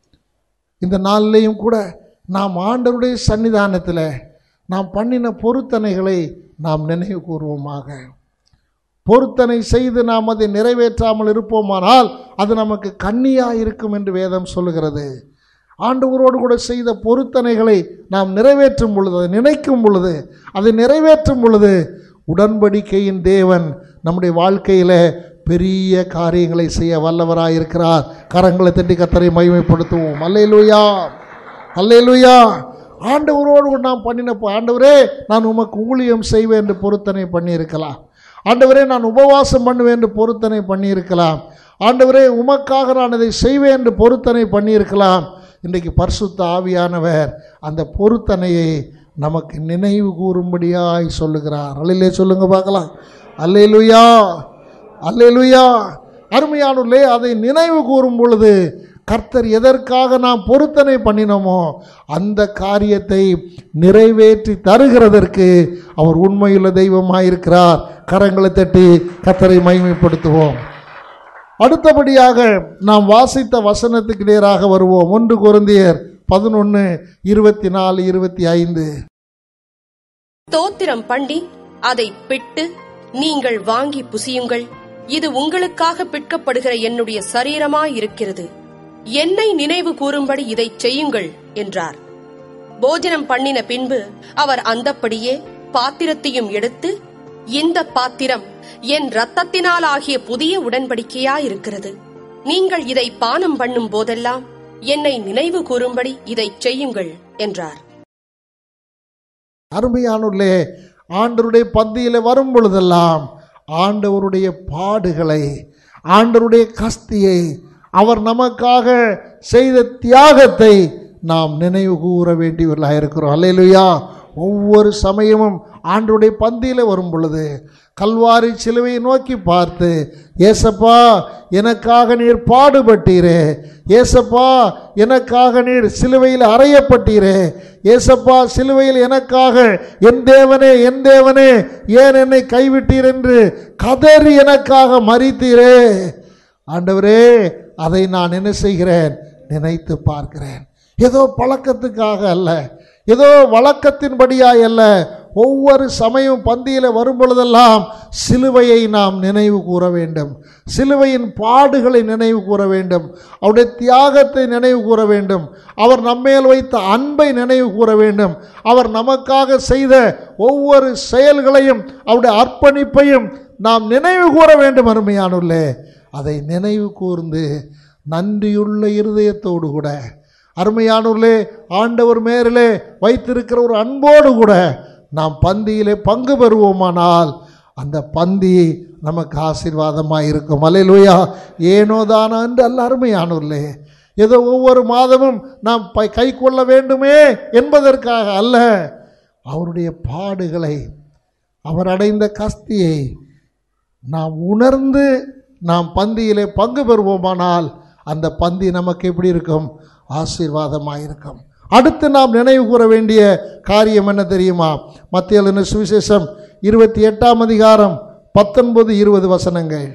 இந்த நாள்லேயும் கூட நாம் ஆண்டவருடைய சன்னிதானத்தில் நாம் பண்ணின பொருத்தனைகளை நாம் நினைவு கூறுவோமாக பொருத்தனை செய்து நாம் அதை நிறைவேற்றாமல் இருப்போமானால் அது நமக்கு கண்ணியாக இருக்கும் என்று வேதம் சொல்லுகிறது ஆண்டவரோடு கூட செய்த பொருத்தனைகளை நாம் நிறைவேற்றும் பொழுது அதை நினைக்கும் பொழுது அதை நிறைவேற்றும் பொழுது உடன்படிக்கையின் தேவன் நம்முடைய வாழ்க்கையில் பெரிய காரியங்களை செய்ய வல்லவராக இருக்கிறார் கரங்களை தட்டி கத்தரை மகிமைப்படுத்துவோம் அல்லேலூயா அல்லேலூயா ஆண்டவரோடு கூட நாம் பண்ணின ப- ஆண்டவரே நான் உமக்கு ஊழியம் செய்வேன் என்று பொருத்தனை பண்ணியிருக்கலாம் ஆண்டவரே நான் உபவாசம் பண்ணுவேன் என்று பொருத்தனை பண்ணியிருக்கலாம் ஆண்டவரே உமக்காக நான் இதை செய்வேன் என்று பொருத்தனை பண்ணியிருக்கலாம் இன்றைக்கு பரிசுத்த ஆவியானவர் அந்த பொருத்தனையை நமக்கு நினைவு கூறும்படியாய் சொல்லுகிறார் அல்லையிலே சொல்லுங்க பார்க்கலாம் அல்லேலுயா அல்லேலுயா அருமையானுள்ளே அதை நினைவு கூறும் பொழுது கர்த்தர் எதற்காக நாம் பொருத்தனை பண்ணினோமோ அந்த காரியத்தை நிறைவேற்றி தருகிறதற்கு அவர் உண்மையுள்ள தெய்வமாயிருக்கிறார் கரங்களை தட்டி கர்த்தரை மகிமைப்படுத்துவோம் அடுத்தபடியாக நாம் வாசித்த வசனத்துக்கு நேராக வருவோம் ஒன்று குருந்தியர் பதினொன்று இருபத்தி நாலு இருபத்தி ஐந்து தோத்திரம் பண்ணி அதை பிட்டு நீங்கள் வாங்கி புசியுங்கள் இது உங்களுக்காக பிற்கப்படுகிற என்னுடைய சரீரமாயிருக்கிறது என்னை நினைவு கூறும்படி இதைச் செய்யுங்கள் என்றார் போஜனம் பண்ணின பின்பு அவர் அந்தப்படியே பாத்திரத்தையும் எடுத்து இந்த பாத்திரம் என் இரத்தத்தினால் ஆகிய புதிய உடன்படிக்கையாயிருக்கிறது நீங்கள் இதை பானம் பண்ணும் போதெல்லாம் என்னை நினைவு கூறும்படி இதைச் செய்யுங்கள் என்றார் அருமையானுள்ளே ஆண்டவருடைய பந்தியில் வரும் பொழுதெல்லாம் ஆண்டவருடைய பாடுகளை ஆண்டவருடைய கஸ்தியை அவர் நமக்காக செய்த தியாகத்தை நாம் நினைவு கூற வேண்டியவர்களாக இருக்கிறோம் அல்லேலுயா ஒவ்வொரு சமயமும் ஆண்டவருடைய பந்தியில் வரும் பொழுது கல்வாரி சிலுவையை நோக்கி பார்த்து ஏசப்பா எனக்காக நீர் பாடுபட்டீரே ஏசப்பா எனக்காக நீர் சிலுவையில் அறையப்பட்டீரே ஏசப்பா சிலுவையில் எனக்காக என் தேவனே என் தேவனே ஏன் என்னை கைவிட்டீர் என்று கதறி எனக்காக மறித்தீரே ஆண்டவரே அதை நான் என்ன செய்கிறேன் நினைத்து பார்க்கிறேன் ஏதோ பழக்கத்துக்காக அல்ல ஏதோ வழக்கத்தின்படியாய் அல்ல ஒவ்வொரு சமயம் பந்தியில் வரும் பொழுதெல்லாம் சிலுவையை நாம் நினைவு கூற வேண்டும் சிலுவையின் பாடுகளை நினைவு கூற வேண்டும் அவருடைய தியாகத்தை நினைவு கூற வேண்டும் அவர் நம்மேல் வைத்த அன்பை நினைவு கூற வேண்டும் அவர் நமக்காக செய்த ஒவ்வொரு செயல்களையும் அவருடைய அர்ப்பணிப்பையும் நாம் நினைவு கூற வேண்டும் அருமையானுள்ளே அதை நினைவு கூர்ந்து நன்றியுள்ள இருதயத்தோடு கூட அருமையானூர்லே ஆண்டவர் மேரிலே வைத்திருக்கிற ஒரு அன்போடு கூட நாம் பந்தியிலே பங்கு பெறுவோமானால் அந்த பந்தி நமக்கு ஆசீர்வாதமாக இருக்கும் அலையிலுயா ஏனோ தானோ என்று அல்ல அருமையானூர்லே ஏதோ ஒவ்வொரு மாதமும் நாம் ப- கை கொள்ள வேண்டுமே என்பதற்காக அல்ல அவருடைய பாடுகளை அவர் அடைந்த கஸ்தியை நாம் உணர்ந்து நாம் பந்தியிலே பங்கு பெறுவோமானால் அந்த பந்தி நமக்கு எப்படி இருக்கும் ஆசீர்வாதமாக இருக்கும் அடுத்து நாம் நினைவு கூற வேண்டிய காரியம் என்ன தெரியுமா மத்திய சுவிசேஷம் இருபத்தி எட்டாம் அதிகாரம் பத்தொன்பது இருபது வசனங்கள்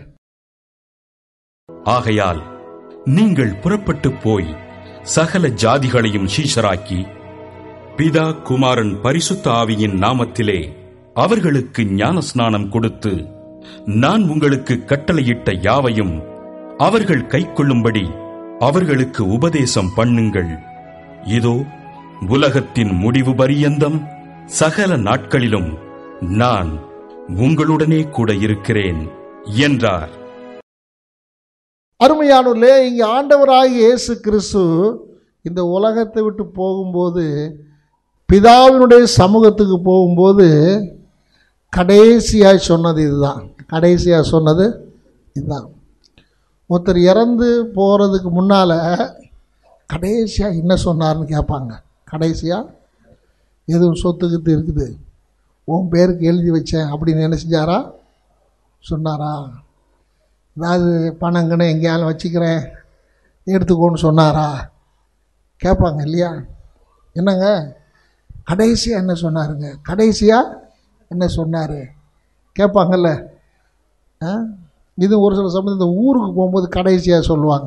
ஆகையால் நீங்கள் புறப்பட்டு போய் சகல ஜாதிகளையும் சீஷராக்கி பிதா குமாரன் பரிசுத்த ஆவியின் நாமத்திலே அவர்களுக்கு ஞானஸ்நானம் கொடுத்து நான் உங்களுக்கு கட்டளையிட்ட யாவையும் அவர்கள் கைக்கொள்ளும்படி அவர்களுக்கு உபதேசம் பண்ணுங்கள் இதோ உலகத்தின் முடிவு பரியந்தம் சகல நாட்களிலும் நான் உங்களுடனே கூட இருக்கிறேன் என்றார் அருமையானூர்லே இங்கே ஆண்டவராகிய இயேசு கிறிஸ்து இந்த உலகத்தை விட்டு போகும்போது பிதாவினுடைய சமூகத்துக்கு போகும்போது கடைசியாக சொன்னது இதுதான் கடைசியாக சொன்னது இதுதான் ஒருத்தர் இறந்து போகிறதுக்கு முன்னால் கடைசியாக என்ன சொன்னார்னு கேட்பாங்க கடைசியாக எதுவும் சொத்து கித்து இருக்குது உன் பேருக்கு எழுதி வச்சேன் அப்படின்னு என்ன செஞ்சாரா சொன்னாரா ஏதாவது பணம் கணம் எங்கேயாலும் வச்சுக்கிறேன் எடுத்துக்கோன்னு சொன்னாரா கேட்பாங்க இல்லையா என்னங்க கடைசியாக என்ன சொன்னாருங்க கடைசியாக என்ன சொன்னார் கேட்பாங்கல்ல ஆ இது ஒரு சில சமயம் இந்த ஊருக்கு போகும்போது கடைசியாக சொல்லுவாங்க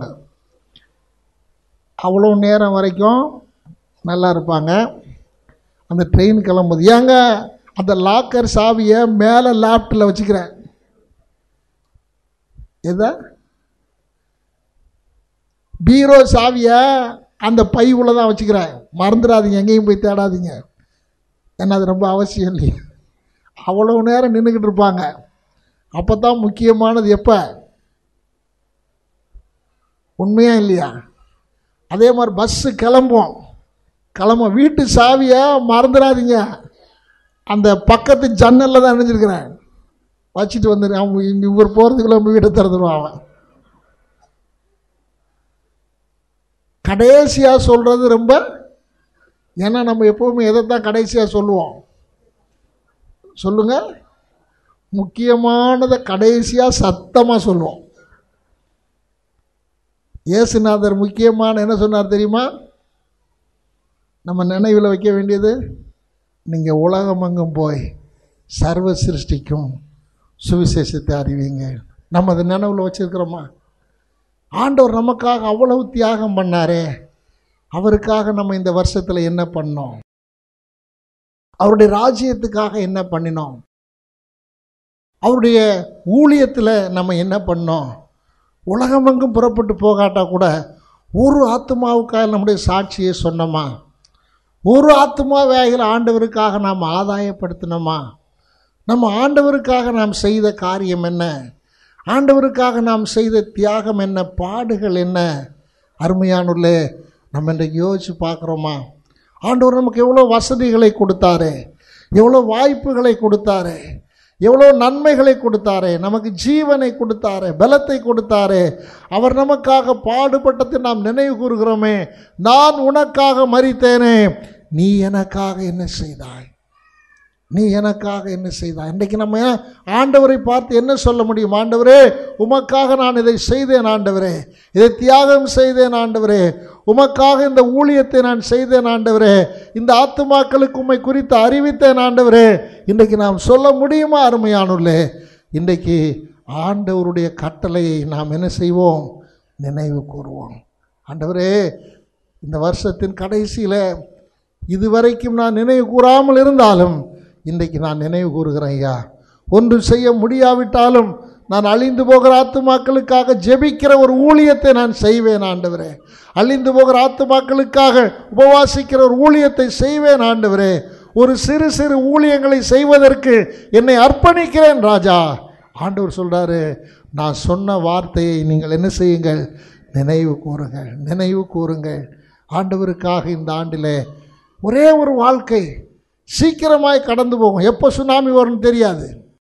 அவ்வளோ நேரம் வரைக்கும் நல்லா இருப்பாங்க அந்த ட்ரெயின் கிளம்புது ஏங்க அந்த லாக்கர் சாவியை மேலே லேப்டில் வச்சுக்கிறேன் எதை பீரோ சாவியை அந்த பை உள்ள தான் வச்சுக்கிறேன் மறந்துடாதீங்க எங்கேயும் போய் தேடாதீங்க ஏன்னா அது ரொம்ப அவசியம் இல்லையா அவ்வளோ நேரம் நின்றுக்கிட்டு இருப்பாங்க அப்போ தான் முக்கியமானது எப்போ உண்மையா இல்லையா அதே மாதிரி பஸ்ஸு கிளம்பும் கிளம்பும் வீட்டு சாவியை மறந்துடாதீங்க அந்த பக்கத்து ஜன்னலில் தான் அணிஞ்சிருக்கிறேன் வச்சுட்டு வந்துடு அவன் இங்க இவர் போகிறதுக்குள்ள நம்ம வீட்டை திறந்துடுவான் அவன் கடைசியாக சொல்கிறது ரொம்ப ஏன்னா நம்ம எப்போவுமே எதை தான் கடைசியாக சொல்லுவோம் சொல்லுங்க முக்கியமானதை கடைசியாக சத்தமாக சொல்லுவோம் இயேசுநாதர் முக்கியமான என்ன சொன்னார் தெரியுமா நம்ம நினைவில் வைக்க வேண்டியது நீங்கள் உலகமெங்கும் போய் சர்வ சிருஷ்டிக்கும் சுவிசேஷத்தை அறிவிங்க நம்ம அதை நினைவில் வச்சிருக்கிறோமா ஆண்டவர் நமக்காக அவ்வளவு தியாகம் பண்ணாரே அவருக்காக நம்ம இந்த வருஷத்தில் என்ன பண்ணோம் அவருடைய ராஜ்யத்துக்காக என்ன பண்ணினோம் அவருடைய ஊழியத்தில் நம்ம என்ன பண்ணோம் உலகமெங்கும் புறப்பட்டு போகாட்டா கூட ஒரு ஆத்மாவுக்காக நம்முடைய சாட்சியை சொன்னோமா ஒரு ஆத்மா வேகில் ஆண்டவருக்காக நாம் ஆதாயப்படுத்தினோமா நம்ம ஆண்டவருக்காக நாம் செய்த காரியம் என்ன ஆண்டவருக்காக நாம் செய்த தியாகம் என்ன பாடுகள் என்ன அருமையானுள்ளே நம்ம இன்றைக்கு யோசித்து பார்க்குறோமா ஆண்டவர் நமக்கு எவ்வளோ வசதிகளை கொடுத்தாரு எவ்வளோ வாய்ப்புகளை கொடுத்தாரு எவ்வளோ நன்மைகளை கொடுத்தாரு நமக்கு ஜீவனை கொடுத்தாரு பலத்தை கொடுத்தாரு அவர் நமக்காக பாடுபட்டதை நாம் நினைவு கூறுகிறோமே நான் உனக்காக மறித்தேனே நீ எனக்காக என்ன செய்தாய் நீ எனக்காக என்ன செய்தாய் இன்றைக்கு நம்ம ஆண்டவரை பார்த்து என்ன சொல்ல முடியும் ஆண்டவரே உமக்காக நான் இதை செய்தேன் ஆண்டவரே இதை தியாகம் செய்தேன் ஆண்டவரே உமக்காக இந்த ஊழியத்தை நான் செய்தேன் ஆண்டவரே இந்த ஆத்துமாக்களுக்கு உம்மை குறித்து அறிவித்தேன் ஆண்டவரே இன்றைக்கு நாம் சொல்ல முடியுமா அருமையானுள்ளே இன்றைக்கு ஆண்டவருடைய கட்டளையை நாம் என்ன செய்வோம் நினைவு கூறுவோம் ஆண்டவரே இந்த வருஷத்தின் கடைசியில் இதுவரைக்கும் நான் நினைவு கூறாமல் இருந்தாலும் இன்றைக்கு நான் நினைவு கூறுகிறேன் ஐயா ஒன்றும் செய்ய முடியாவிட்டாலும் நான் அழிந்து போகிற ஆத்துமாக்களுக்காக ஜெபிக்கிற ஒரு ஊழியத்தை நான் செய்வேன் ஆண்டவரே அழிந்து போகிற ஆத்துமாக்களுக்காக உபவாசிக்கிற ஒரு ஊழியத்தை செய்வேன் ஆண்டவரே ஒரு சிறு சிறு ஊழியங்களை செய்வதற்கு என்னை அர்ப்பணிக்கிறேன் ராஜா ஆண்டவர் சொல்றாரு நான் சொன்ன வார்த்தையை நீங்கள் என்ன செய்யுங்கள் நினைவு கூறுங்கள் நினைவு கூறுங்கள் ஆண்டவருக்காக இந்த ஆண்டிலே ஒரே ஒரு வாழ்க்கை சீக்கிரமாய் கடந்து போகும் எப்போ சுனாமி வரும்னு தெரியாது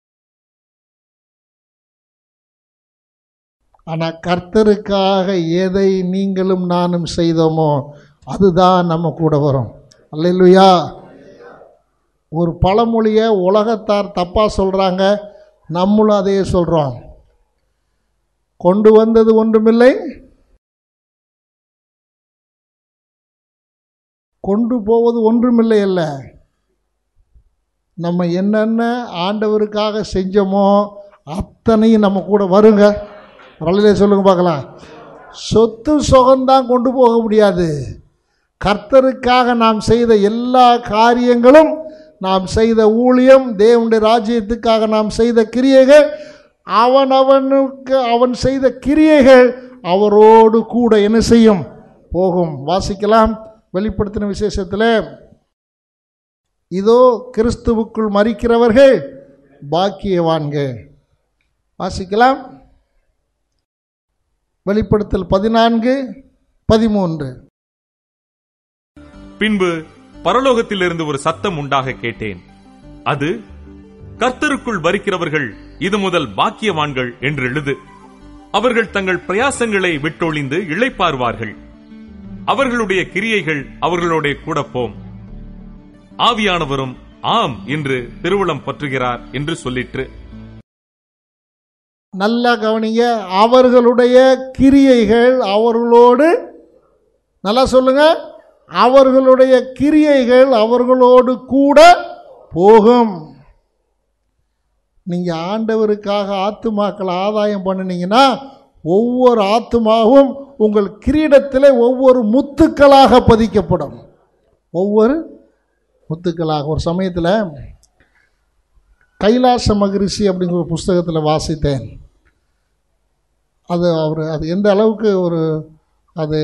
ஆனால் கர்த்தருக்காக எதை நீங்களும் நானும் செய்தோமோ அதுதான் நம்ம கூட வரும் அல்லையா ஒரு பழமொழியை உலகத்தார் தப்பாக சொல்கிறாங்க நம்மளும் அதையே சொல்கிறோம் கொண்டு வந்தது ஒன்றுமில்லை கொண்டு போவது ஒன்றுமில்லை அல்ல நம்ம என்னென்ன ஆண்டவருக்காக செஞ்சோமோ அத்தனையும் நம்ம கூட வருங்க வரலையே சொல்லுங்க பார்க்கலாம் சொத்து சுகம்தான் கொண்டு போக முடியாது கர்த்தருக்காக நாம் செய்த எல்லா காரியங்களும் நாம் செய்த ஊழியம் தேவனுடைய ராஜ்யத்துக்காக நாம் செய்த கிரியைகள் அவன் அவனுக்கு அவன் செய்த கிரியைகள் அவரோடு கூட என்ன செய்யும் போகும் வாசிக்கலாம் வெளிப்படுத்தின விசேஷத்தில் இதோ கிறிஸ்துவுக்குள் மறிக்கிறவர்கள் பாக்கியவான்கள் வாசிக்கலாம் வெளிப்படுத்தல் பதினான்கு பதிமூன்று பின்பு பரலோகத்திலிருந்து ஒரு சத்தம் உண்டாக கேட்டேன் அது கர்த்தருக்குள் வரிக்கிறவர்கள் இது முதல் பாக்கியவான்கள் என்று எழுது அவர்கள் தங்கள் பிரயாசங்களை விட்டொழிந்து இளைப்பார்வார்கள் அவர்களுடைய கிரியைகள் அவர்களுடைய கூட போம் ஆவியானவரும் ஆம் என்று திருவுளம் பற்றுகிறார் என்று சொல்லிற்று நல்லா கவனிங்க அவர்களுடைய கிரியைகள் அவர்களோடு நல்லா சொல்லுங்க அவர்களுடைய கிரியைகள் அவர்களோடு கூட போகும் நீங்கள் ஆண்டவருக்காக ஆத்துமாக்களை ஆதாயம் பண்ணினீங்கன்னா ஒவ்வொரு ஆத்துமாவும் உங்கள் கிரீடத்தில் ஒவ்வொரு முத்துக்களாக பதிக்கப்படும் ஒவ்வொரு முத்துக்களாக ஒரு சமயத்தில் கைலாச மகரிஷி அப்படிங்கிற ஒரு புஸ்தகத்தில் வாசித்தேன் அது அவர் அது எந்த அளவுக்கு ஒரு அது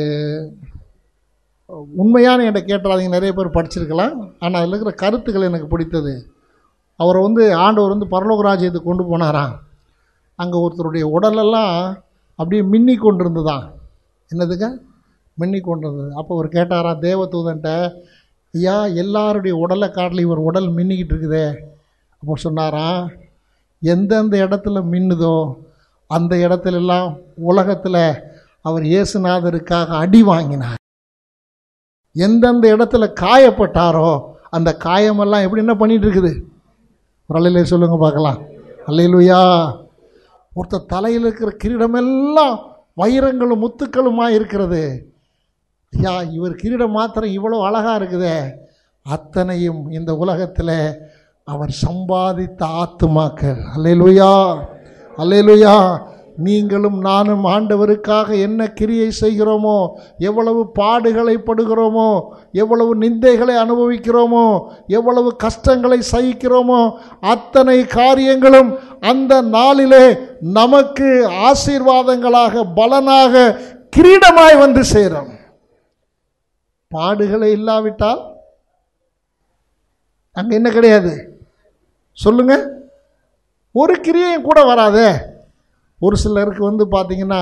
உண்மையான என்கிட்ட கேட்டுறாதீங்க நிறைய பேர் படிச்சிருக்கலாம் ஆனால் அதில் இருக்கிற கருத்துக்கள் எனக்கு பிடித்தது அவரை வந்து ஆண்டவர் வந்து பரலோக ராஜ்யத்துக்கு கொண்டு போனாராம் அங்கே ஒருத்தருடைய உடலெல்லாம் அப்படியே மின்னி கொண்டிருந்துதான் என்னதுங்க மின்னி கொண்டிருந்தது அப்போ அவர் கேட்டாரா தேவதூதன்ட்ட ஐயா எல்லாருடைய உடலை காட்டில் இவர் உடல் மின்னிக்கிட்டு இருக்குதே அப்போ சொன்னாராம் எந்தெந்த இடத்துல மின்னுதோ அந்த இடத்துலெல்லாம் உலகத்தில் அவர் இயேசுநாதருக்காக அடி வாங்கினார் எந்தெந்த இடத்துல காயப்பட்டாரோ அந்த காயமெல்லாம் எப்படி என்ன பண்ணிட்டு இருக்குது ஒரு அலையிலே சொல்லுங்க பார்க்கலாம் அல்லையிலுயா ஒருத்தர் தலையில் இருக்கிற கிரீடமெல்லாம் வைரங்களும் முத்துக்களுமாக இருக்கிறது ஐயா இவர் கிரீடம் மாத்திரம் இவ்வளோ அழகாக இருக்குதே அத்தனையும் இந்த உலகத்தில் அவர் சம்பாதித்த ஆத்துமாக்கள் அல்லேலுயா அல்லேலுயா நீங்களும் நானும் ஆண்டவருக்காக என்ன கிரியை செய்கிறோமோ எவ்வளவு பாடுகளை படுகிறோமோ எவ்வளவு நிந்தைகளை அனுபவிக்கிறோமோ எவ்வளவு கஷ்டங்களை சகிக்கிறோமோ அத்தனை காரியங்களும் அந்த நாளிலே நமக்கு ஆசீர்வாதங்களாக பலனாக கிரீடமாய் வந்து சேரும் பாடுகளை இல்லாவிட்டால் அங்கே என்ன கிடையாது சொல்லுங்க ஒரு கிரியையும் கூட வராதே ஒரு சிலருக்கு வந்து பார்த்தீங்கன்னா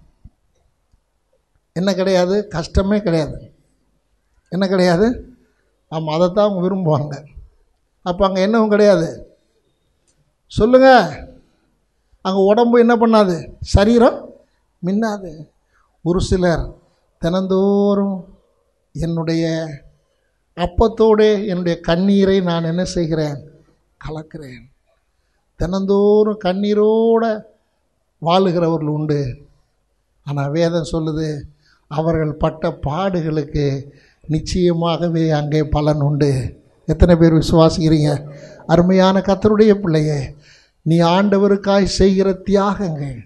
என்ன கிடையாது கஷ்டமே கிடையாது என்ன கிடையாது ஆமாம் அதைத்தான் அவங்க விரும்புவாங்க அப்போ அங்கே என்னவும் கிடையாது சொல்லுங்க அங்கே உடம்பு என்ன பண்ணாது சரீரம் மின்னாது ஒரு சிலர் தினந்தோறும் என்னுடைய அப்பத்தோடு என்னுடைய கண்ணீரை நான் என்ன செய்கிறேன் கலக்கிறேன் தினந்தோறும் கண்ணீரோடு வாழுகிறவர்கள் உண்டு ஆனால் வேதம் சொல்லுது அவர்கள் பட்ட பாடுகளுக்கு நிச்சயமாகவே அங்கே பலன் உண்டு எத்தனை பேர் விசுவாசிக்கிறீங்க அருமையான கத்தருடைய பிள்ளையே நீ ஆண்டவருக்காய் செய்கிற தியாகங்கள்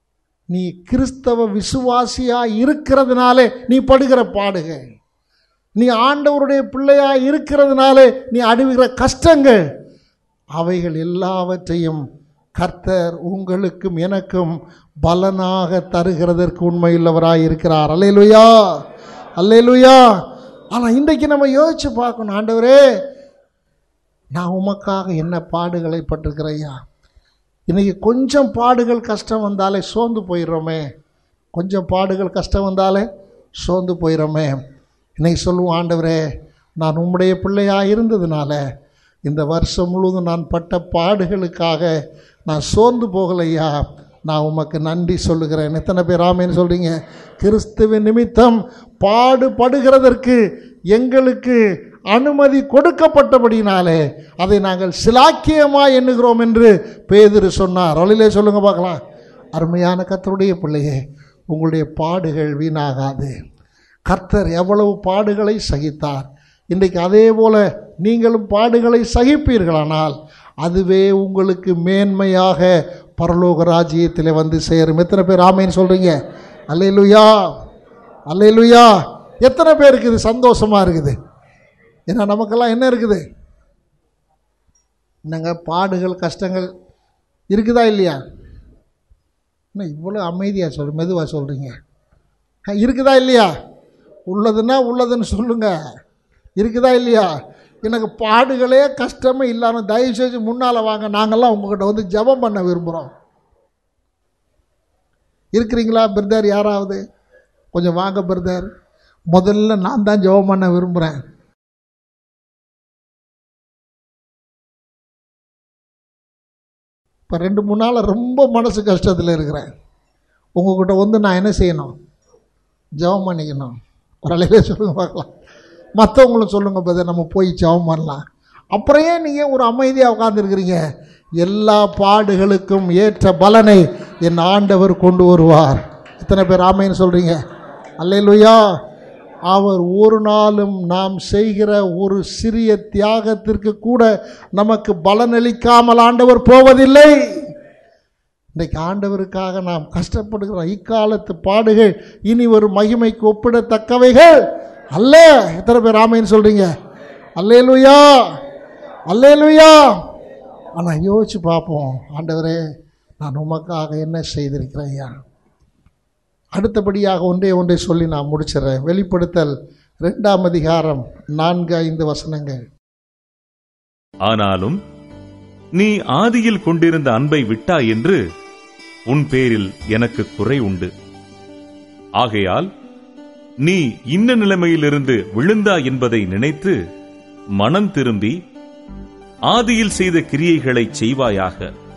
நீ கிறிஸ்தவ விசுவாசியாக இருக்கிறதுனாலே நீ படுகிற பாடுகள் நீ ஆண்டவருடைய பிள்ளையா இருக்கிறதுனாலே நீ அடைவுகிற கஷ்டங்கள் அவைகள் எல்லாவற்றையும் கர்த்தர் உங்களுக்கும் எனக்கும் பலனாக தருகிறதற்கு உண்மையுள்ளவராய் இருக்கிறார் அல்லேலுயா அல்லேலுயா ஆனால் இன்றைக்கு நம்ம யோசிச்சு பார்க்கணும் ஆண்டவரே நான் உமக்காக என்ன பாடுகளை பட்டிருக்கிறையா இன்னைக்கு கொஞ்சம் பாடுகள் கஷ்டம் வந்தாலே சோர்ந்து போயிடுறோமே கொஞ்சம் பாடுகள் கஷ்டம் வந்தாலே சோர்ந்து போயிடுறோமே இன்னைக்கு சொல்லுவோம் ஆண்டவரே நான் உம்முடைய பிள்ளையாக இருந்ததுனால இந்த வருஷம் முழுவதும் நான் பட்ட பாடுகளுக்காக நான் சோர்ந்து போகலையா நான் உமக்கு நன்றி சொல்லுகிறேன் எத்தனை பேர் ஆமேன்னு சொல்கிறீங்க கிறிஸ்துவின் நிமித்தம் பாடுபடுகிறதற்கு எங்களுக்கு அனுமதி கொடுக்கப்பட்டபடினாலே அதை நாங்கள் சிலாக்கியமா எண்ணுகிறோம் என்று பேதுரு சொன்னார் அருளிலே சொல்லுங்க பார்க்கலாம் அருமையான கர்த்தருடைய பிள்ளையே உங்களுடைய பாடுகள் வீணாகாது கர்த்தர் எவ்வளவு பாடுகளை சகித்தார் இன்றைக்கு அதே போல நீங்களும் பாடுகளை சகிப்பீர்களானால் அதுவே உங்களுக்கு மேன்மையாக பரலோக ராஜ்யத்தில் வந்து சேரும் எத்தனை பேர் ஆமைன்னு சொல்கிறீங்க அல்லேலுயா அல்லேலுயா எத்தனை பேருக்கு இது சந்தோஷமாக இருக்குது ஏன்னா நமக்கெல்லாம் என்ன இருக்குது என்னங்க பாடுகள் கஷ்டங்கள் இருக்குதா இல்லையா என்ன இவ்வளோ அமைதியாக சொல் மெதுவாக சொல்கிறீங்க இருக்குதா இல்லையா உள்ளதுன்னா உள்ளதுன்னு சொல்லுங்க இருக்குதா இல்லையா எனக்கு பாடுகளே கஷ்டமே இல்லாமல் தயவு செஞ்சு முன்னால் வாங்க நாங்கள்லாம் உங்ககிட்ட வந்து ஜெபம் பண்ண விரும்புகிறோம் இருக்கிறீங்களா பிரதர் யாராவது கொஞ்சம் வாங்க பிரதர் முதல்ல நான் தான் ஜெபம் பண்ண விரும்புகிறேன் இப்போ ரெண்டு மூணு நாள் ரொம்ப மனசு கஷ்டத்தில் இருக்கிறேன் உங்ககிட்ட வந்து நான் என்ன செய்யணும் ஜெபம் பண்ணிக்கணும் ஒரு அலையிலே சொல்லுங்க பார்க்கலாம் மற்றவங்களும் சொல்லுங்கள் பிரதர் நம்ம போய் ஜெபம் பண்ணலாம் அப்புறம் ஏன் நீங்கள் ஒரு அமைதியாக உட்காந்துருக்கிறீங்க எல்லா பாடுகளுக்கும் ஏற்ற பலனை என் ஆண்டவர் கொண்டு வருவார் எத்தனை பேர் ஆமைன்னு சொல்கிறீங்க அல்லேலுயா அவர் ஒரு நாளும் நாம் செய்கிற ஒரு சிறிய தியாகத்திற்கு கூட நமக்கு பலனளிக்காமல் ஆண்டவர் போவதில்லை இன்றைக்கு ஆண்டவருக்காக நாம் கஷ்டப்படுகிற இக்காலத்து பாடுகள் இனி ஒரு மகிமைக்கு ஒப்பிடத்தக்கவைகள் அல்ல எத்தனை பேர் ஆமைன்னு சொல்றீங்க அல்லேலுயா அல்லேலுயா ஆனால் யோசிச்சு பார்ப்போம் ஆண்டவரே நான் உமக்காக என்ன செய்திருக்கிறேன் ஐயா அடுத்தபடியாக ஒன்றே ஒன்றை சொல்லி நான் முடிச்சிடுறேன் வெளிப்படுத்தல் ரெண்டாம் அதிகாரம் நான்கு ஐந்து வசனங்கள் ஆனாலும் நீ ஆதியில் கொண்டிருந்த அன்பை விட்டாய் என்று உன் பேரில் எனக்கு குறை உண்டு ஆகையால் நீ இன்ன நிலைமையிலிருந்து விழுந்தா என்பதை நினைத்து மனம் திரும்பி ஆதியில் செய்த கிரியைகளை செய்வாயாக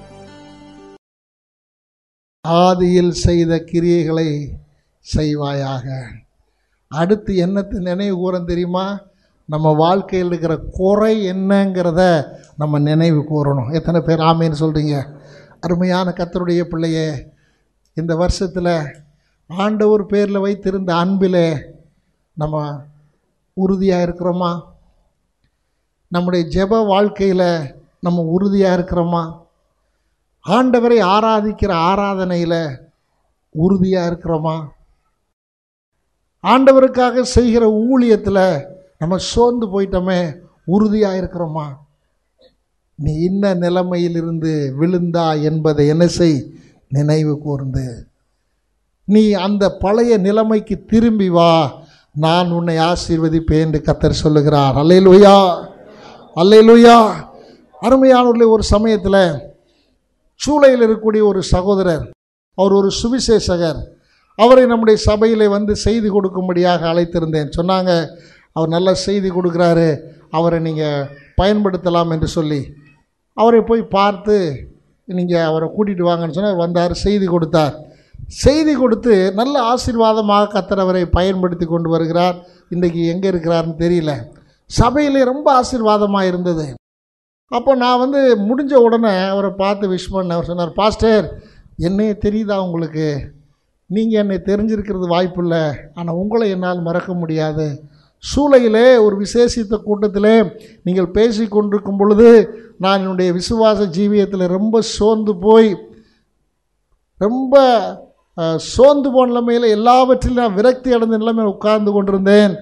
ஆதியில் செய்த கிரியைகளை செய்வாயாக அடுத்து என்னத்தை நினைவு கூறன் தெரியுமா நம்ம வாழ்க்கையில் இருக்கிற குறை என்னங்கிறத நம்ம நினைவு கூறணும் எத்தனை பேர் ஆமைன்னு சொல்கிறீங்க அருமையான கத்தருடைய பிள்ளையே இந்த வருஷத்தில் ஆண்டவர் பேரில் வைத்திருந்த அன்பிலே நம்ம உறுதியாக இருக்கிறோமா நம்முடைய ஜெப வாழ்க்கையில் நம்ம உறுதியாக இருக்கிறோமா ஆண்டவரை ஆராதிக்கிற ஆராதனையில் உறுதியாக இருக்கிறோமா ஆண்டவருக்காக செய்கிற ஊழியத்தில் நம்ம சோர்ந்து போயிட்டோமே உறுதியாக இருக்கிறோமா நீ இன்ன நிலைமையிலிருந்து விழுந்தா என்பதை என்ன செய் நினைவு கூர்ந்து நீ அந்த பழைய நிலைமைக்கு திரும்பி வா நான் உன்னை ஆசீர்வதிப்பேன் என்று கத்தர் சொல்லுகிறார் அல்லேலுயா அல்லேலுயா அருமையானவர்களே ஒரு சமயத்தில் சூளையில் இருக்கக்கூடிய ஒரு சகோதரர் அவர் ஒரு சுவிசேஷகர் அவரை நம்முடைய சபையில் வந்து செய்தி கொடுக்கும்படியாக அழைத்திருந்தேன் சொன்னாங்க அவர் நல்ல செய்தி கொடுக்குறாரு அவரை நீங்கள் பயன்படுத்தலாம் என்று சொல்லி அவரை போய் பார்த்து நீங்கள் அவரை கூட்டிகிட்டு வாங்கன்னு சொன்னால் வந்தார் செய்தி கொடுத்தார் செய்தி கொடுத்து நல்ல ஆசீர்வாதமாக கத்தர் அவரை பயன்படுத்தி கொண்டு வருகிறார் இன்றைக்கி எங்கே இருக்கிறாருன்னு தெரியல சபையிலே ரொம்ப ஆசீர்வாதமாக இருந்தது அப்போ நான் வந்து முடிஞ்ச உடனே அவரை பார்த்து விஷ் பண்ண அவர் சொன்னார் பாஸ்டர் என்னைய தெரியுதா உங்களுக்கு நீங்கள் என்னை தெரிஞ்சிருக்கிறது வாய்ப்பில்லை ஆனால் உங்களை என்னால் மறக்க முடியாது சூளையிலே ஒரு விசேஷித்த கூட்டத்திலே நீங்கள் பேசி கொண்டிருக்கும் பொழுது நான் என்னுடைய விசுவாச ஜீவியத்தில் ரொம்ப சோர்ந்து போய் ரொம்ப அஹ், சோர்ந்து போன நிலைமையில் எல்லாவற்றிலும் நான் விரக்தி அடைந்த நிலைமையில் உட்கார்ந்து கொண்டிருந்தேன்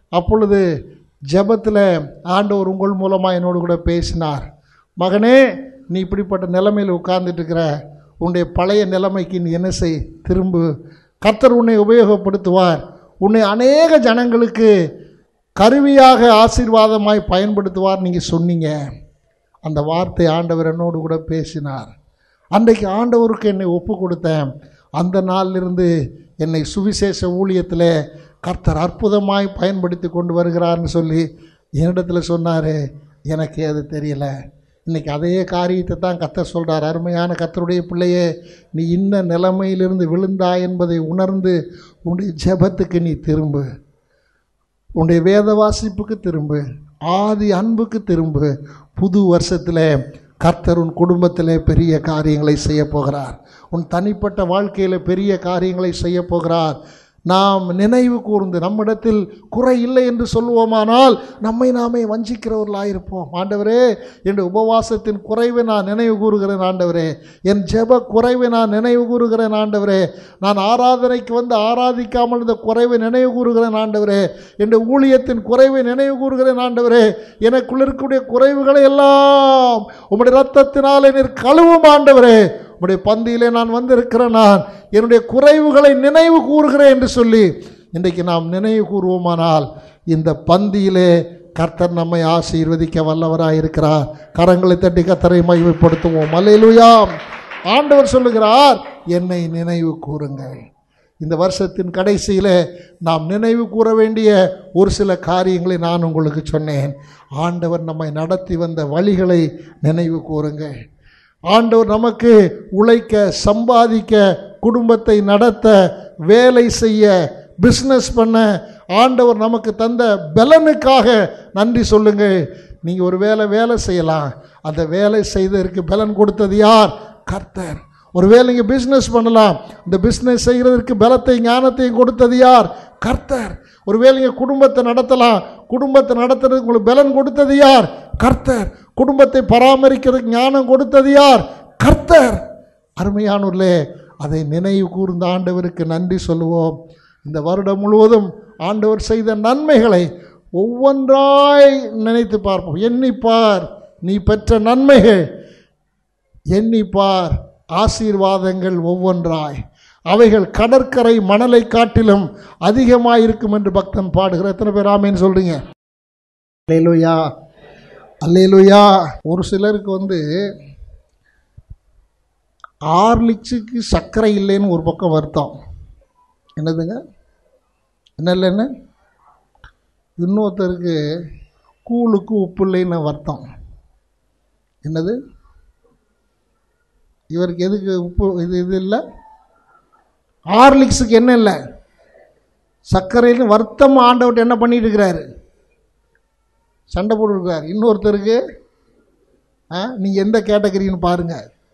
அப்பொழுது ஜெபத்தில் ஆண்டவர் உங்கள் மூலமாக என்னோடு கூட பேசினார் மகனே நீ இப்படிப்பட்ட நிலைமையில் உட்கார்ந்துட்டு இருக்கிற உன்னுடைய பழைய நிலைமைக்கு நீ என்ன செய் திரும்பு கர்த்தர் உன்னை உபயோகப்படுத்துவார் உன்னை அநேக ஜனங்களுக்கு கருவியாக ஆசீர்வாதமாய் பயன்படுத்துவார் நீங்கள் சொன்னீங்க அந்த வார்த்தை ஆண்டவர் என்னோடு கூட பேசினார் அன்றைக்கு ஆண்டவருக்கு என்னை ஒப்பு கொடுத்தேன் அந்த நாளிலிருந்து என்னை சுவிசேஷ ஊழியத்தில் கர்த்தர் அற்புதமாய் பயன்படுத்தி கொண்டு வருகிறார்னு சொல்லி என்னிடத்தில் சொன்னார் எனக்கு அது தெரியல இன்னைக்கு அதே காரியத்தை தான் கர்த்தர் சொல்கிறார் அருமையான கர்த்தருடைய பிள்ளையே நீ இன்ன நிலைமையிலிருந்து விழுந்தாய் என்பதை உணர்ந்து உன்னுடைய ஜெபத்துக்கு நீ திரும்பு உன்னுடைய வேத வாசிப்புக்கு திரும்பு ஆதி அன்புக்கு திரும்பு புது வருஷத்தில் கர்த்தர் உன் குடும்பத்தில் பெரிய காரியங்களை செய்ய போகிறார் உன் தனிப்பட்ட வாழ்க்கையில் பெரிய காரியங்களை செய்ய போகிறார் நாம் நினைவு கூர்ந்து நம்மிடத்தில் குறை இல்லை என்று சொல்லுவோமானால் நம்மை நாமே வஞ்சிக்கிறவர்களாயிருப்போம் ஆண்டவரே என் உபவாசத்தின் குறைவை நான் நினைவு கூறுகிறேன் ஆண்டவரே என் ஜெப குறைவை நான் நினைவு கூறுகிறேன் ஆண்டவரே நான் ஆராதனைக்கு வந்து ஆராதிக்காமல் இந்த குறைவை நினைவு கூறுகிறேன் ஆண்டவரே என் ஊழியத்தின் குறைவை நினைவு கூறுகிறேன் ஆண்டவரே எனக்குள்ள இருக்கக்கூடிய குறைவுகளை எல்லாம் உம்முடைய ரத்தத்தினால் நீர் கழுவும் ஆண்டவரே உம்முடைய பந்தியிலே நான் வந்திருக்கிறேன் நான் என்னுடைய குறைவுகளை நினைவு கூறுகிறேன் என்று சொல்லி இன்றைக்கு நாம் நினைவு கூறுவோமானால் இந்த பந்தியிலே கர்த்தர் நம்மை ஆசீர்வதிக்க வல்லவராய் இருக்கிறார் கரங்களை தட்டி கர்த்தரை மகிமைப்படுத்துவோம் அல்லேலூயாம் ஆண்டவர் சொல்லுகிறார் என்னை நினைவு கூறுங்கள் இந்த வருஷத்தின் கடைசியில் நாம் நினைவு கூற வேண்டிய ஒரு சில காரியங்களை நான் உங்களுக்கு சொன்னேன் ஆண்டவர் நம்மை நடத்தி வந்த வழிகளை நினைவு கூறுங்கள் ஆண்டவர் நமக்கு உழைக்க சம்பாதிக்க குடும்பத்தை நடத்த வேலை செய்ய பிஸ்னஸ் பண்ண ஆண்டவர் நமக்கு தந்த பலனுக்காக நன்றி சொல்லுங்கள் நீங்கள் ஒரு வேலை வேலை செய்யலாம் அந்த வேலை செய்ததற்கு பலன் கொடுத்தது யார் கர்த்தர் ஒருவேளை நீங்கள் பிஸ்னஸ் பண்ணலாம் இந்த பிஸ்னஸ் செய்கிறதற்கு பலத்தை ஞானத்தையும் கொடுத்தது யார் கர்த்தர் ஒருவேளை நீங்கள் குடும்பத்தை நடத்தலாம் குடும்பத்தை நடத்துறதுக்கு உங்களுக்கு பலன் கொடுத்தது யார் கர்த்தர் குடும்பத்தை பராமரிக்கிறதுக்கு ஞானம் கொடுத்தது யார் கர்த்தர் அருமையானூர்லே அதை நினைவு கூர்ந்த ஆண்டவருக்கு நன்றி சொல்லுவோம் இந்த வருடம் முழுவதும் ஆண்டவர் செய்த நன்மைகளை ஒவ்வொன்றாய் நினைத்து பார்ப்போம் எண்ணிப்பார் நீ பெற்ற நன்மைகள் எண்ணிப்பார் ஆசீர்வாதங்கள் ஒவ்வொன்றாய் அவைகள் கடற்கரை மணலை காட்டிலும் அதிகமாக இருக்கும் என்று பக்தன் பாடுகிற எத்தனை பேர் ஆமேன்னு சொல்றீங்க அல்லேலூயா அல்லேலூயா ஒரு சிலருக்கு வந்து ஆர்லிக்ஸுக்கு சர்க்கரை இல்லைன்னு ஒரு பக்கம் வருத்தம் என்னதுங்க என்ன இல்லைன்னு இன்னொருத்தருக்கு கூழுக்கு உப்பு இல்லைன்னு வருத்தம் என்னது இவருக்கு எதுக்கு உப்பு இது இது இல்லை ஹார்லிக்ஸுக்கு என்ன இல்லை சர்க்கரைன்னு வருத்தம் ஆண்டவர்கிட்ட என்ன பண்ணிட்டு இருக்கிறாரு சண்டை போட்டுருக்கார் இன்னொருத்தருக்கு ஆ நீங்கள் எந்த கேட்டகரின்னு பாருங்க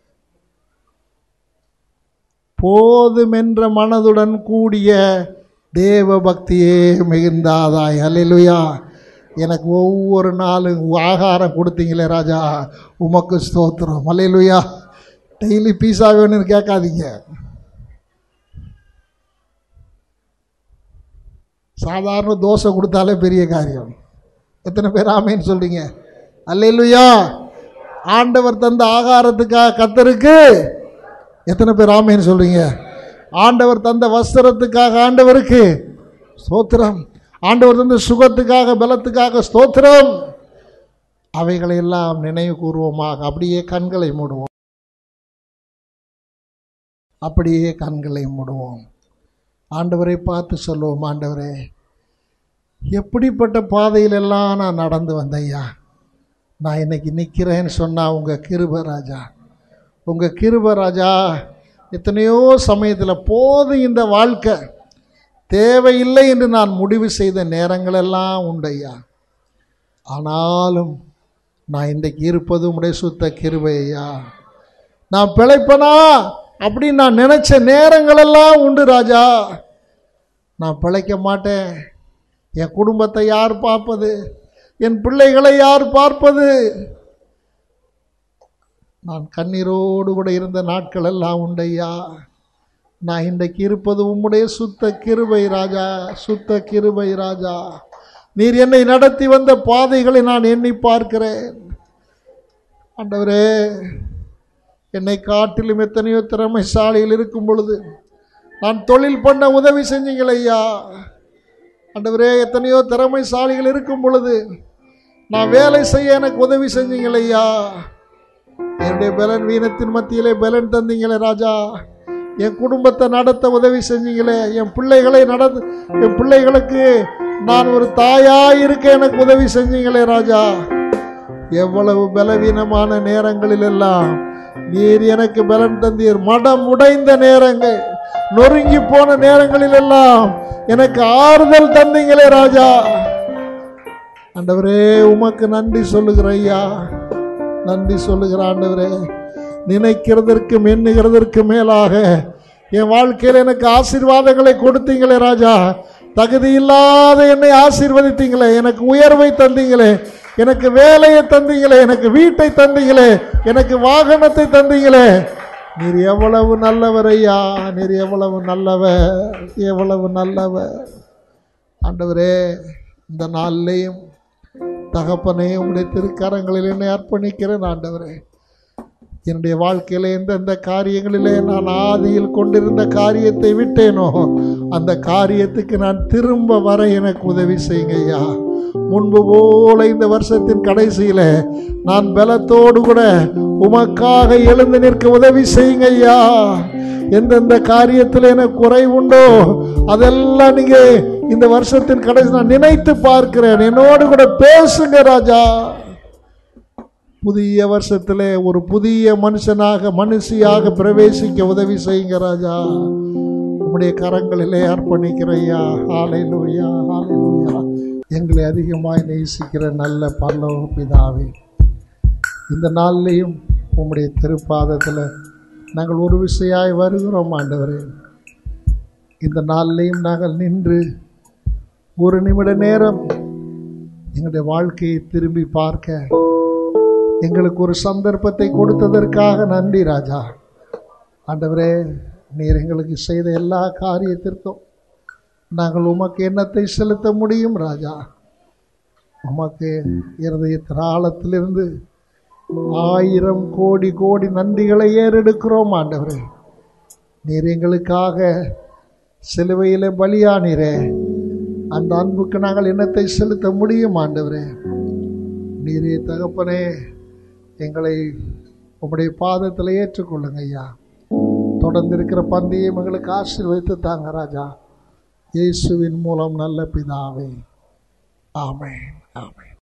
போதுமென்ற மனதுடன் கூடிய தேவ பக்தியே மிகுந்தாதாய் அல்லேலூயா எனக்கு ஒவ்வொரு நாளும் ஆகாரம் கொடுத்தீங்களே ராஜா உமக்கு ஸ்தோத்திரம் அல்லேலூயா டெய்லி பீஸா வேணும்னு கேட்காதீங்க சாதாரண தோசை கொடுத்தாலே பெரிய காரியம் எத்தனை பேர் ஆமேன்னு சொல்றீங்க அல்லேலூயா ஆண்டவர் தந்த ஆகாரத்துக்காக கத்தருக்கு எத்தனை பேர் ஆமேன்னு சொல்றீங்க ஆண்டவர் தந்த வஸ்திரத்துக்காக ஆண்டவருக்கு ஸ்தோத்திரம் ஆண்டவர் தந்த சுகத்துக்காக பலத்துக்காக ஸ்தோத்திரம் அவைகளை எல்லாம் நினைவு கூறுவோமாக அப்படியே கண்களை மூடுவோம் அப்படியே கண்களை மூடுவோம் ஆண்டவரை பார்த்து சொல்லுவோம் ஆண்டவரே எப்படிப்பட்ட பாதையிலெல்லாம் நான் நடந்து வந்தையா நான் இன்னைக்கு நிற்கிறேன்னு சொன்னால் உங்கள் கிருப ராஜா உங்கள் கிருப ராஜா எத்தனையோ சமயத்தில் போதும் இந்த வாழ்க்கை தேவையில்லை என்று நான் முடிவு செய்த நேரங்களெல்லாம் உண்டையா ஆனாலும் நான் இன்றைக்கு இருப்பது உடைய சுத்த கிருபையா நான் பிழைப்பனா அப்படின்னு நான் நினைச்ச நேரங்களெல்லாம் உண்டு ராஜா நான் பிழைக்க மாட்டேன் என் குடும்பத்தை யார் பார்ப்பது என் பிள்ளைகளை யார் பார்ப்பது நான் கண்ணீரோடு கூட இருந்த நாட்கள் எல்லாம் உண்டையா நான் இன்றைக்கு இருப்பது உம்முடைய சுத்த கிருபை ராஜா சுத்த கிருபை ராஜா நீர் என்னை நடத்தி வந்த பாதைகளை நான் எண்ணி பார்க்கிறேன் ஆண்டவரே என்னை காட்டிலும் எத்தனையோ திறமைசாலிகள் இருக்கும் பொழுது நான் தொழில் பண்ண உதவி செஞ்சீங்களே ஐயா ஆண்டவரே எத்தனையோ திறமைசாலிகள் இருக்கும் பொழுது நான் வேலை செய்ய எனக்கு உதவி செஞ்சீங்களே ஐயா என்னுடைய பலன் வீணத்தின் மத்தியிலே பலன் தந்தீங்களே ராஜா என் குடும்பத்தை நடத்த உதவி செஞ்சீங்களே என் பிள்ளைகளை நடத்து என் பிள்ளைகளுக்கு நான் ஒரு தாயாய் இருக்க எனக்கு உதவி செஞ்சீங்களே ராஜா எவ்வளவு பலவீனமான நேரங்களில் எல்லாம் நீர் எனக்கு பலன் தந்தீர் மடம் உடைந்த நேரங்கள் நொறுங்கி போன நேரங்களில் எல்லாம் எனக்கு ஆறுதல் தந்தீங்களே ராஜா ஆண்டவரே உமக்கு நன்றி சொல்லுகிற ஐயா நன்றி சொல்லுகிற ஆண்டவரே நினைக்கிறதற்கும் எண்ணுகிறதற்கு மேலாக என் வாழ்க்கையில் எனக்கு ஆசீர்வாதங்களை கொடுத்தீங்களே ராஜா தகுதி இல்லாத என்னை ஆசீர்வதித்தீங்களே எனக்கு உயர்வை தந்தீங்களே எனக்கு வேலையை தந்தீங்களே எனக்கு வீட்டை தந்தீங்களே எனக்கு வாகனத்தை தந்தீங்களே நீர் எவ்வளவு நல்லவர் ஐயா நீர் எவ்வளவு நல்லவர் எவ்வளவு நல்லவர் ஆண்டவரே இந்த நாளிலேயும் தகப்பனே உடைய திருக்கரங்களில் என்னை அர்ப்பணிக்கிறேன் ஆண்டவரே என்னுடைய வாழ்க்கையில எந்தெந்த காரியங்களிலே நான் ஆதியில் கொண்டிருந்த காரியத்தை விட்டேனோ அந்த காரியத்துக்கு நான் திரும்ப வர எனக்கு உதவி செய்யுங்க ஐயா முன்பு போல இந்த வருஷத்தின் கடைசியில நான் பலத்தோடு கூட உமக்காக எழுந்து நிற்க உதவி செய்யுங்க ஐயா எந்தெந்த காரியத்தில் எனக்கு குறை உண்டோ அதெல்லாம் நீங்க இந்த வருஷத்தின் கடைசி நான் நினைத்து பார்க்கிறேன் என்னோடு கூட பேசுங்க ராஜா புதிய வருஷத்திலே ஒரு புதிய மனுஷனாக மனுஷியாக பிரவேசிக்க உதவி செய்யுங்க ராஜா உம்முடைய கரங்களிலே அர்ப்பணிக்கிறையா ஹalleluya ஹalleluya எங்களை அதிகமாய் நேசிக்கிற நல்ல பரலோக பிதாவே இந்த நாள்லேயும் உம்முடைய திருப்பாதத்தில் நாங்கள் ஒரு விசையாய் வருகிறோம் ஆண்டவரே இந்த நாள்லேயும் நாங்கள் நின்று ஒரு நிமிட நேரம் எங்களுடைய வாழ்க்கையை திரும்பி பார்க்க எங்களுக்கு ஒரு சந்தர்ப்பத்தை கொடுத்ததற்காக நன்றி ராஜா ஆண்டவரே நீர் எங்களுக்கு செய்த எல்லா காரியத்திற்கும் நாங்கள் உமக்கு எண்ணத்தை செலுத்த முடியும் ராஜா உமக்கு இருதயத்தின் ஆழத்திலிருந்து ஆயிரம் கோடி கோடி நன்றிகளை ஏறெடுக்கிறோம் ஆண்டவரே நீர் எங்களுக்காக சிலுவையிலே பலியானீரே அந்த அன்புக்கு நாங்கள் எண்ணத்தை செலுத்த முடியும் ஆண்டவரே நீரே தகப்பனே எங்களை உம்முடைய பாதத்தில் ஏற்றுக்கொள்ளுங்க ஐயா தொடர்ந்து இருக்கிற பந்தியம் எங்களுக்கு ஆசீர்வதித்து தாங்க ராஜா இயேசுவின் மூலம் நல்ல பிதாவே ஆமென் ஆமென்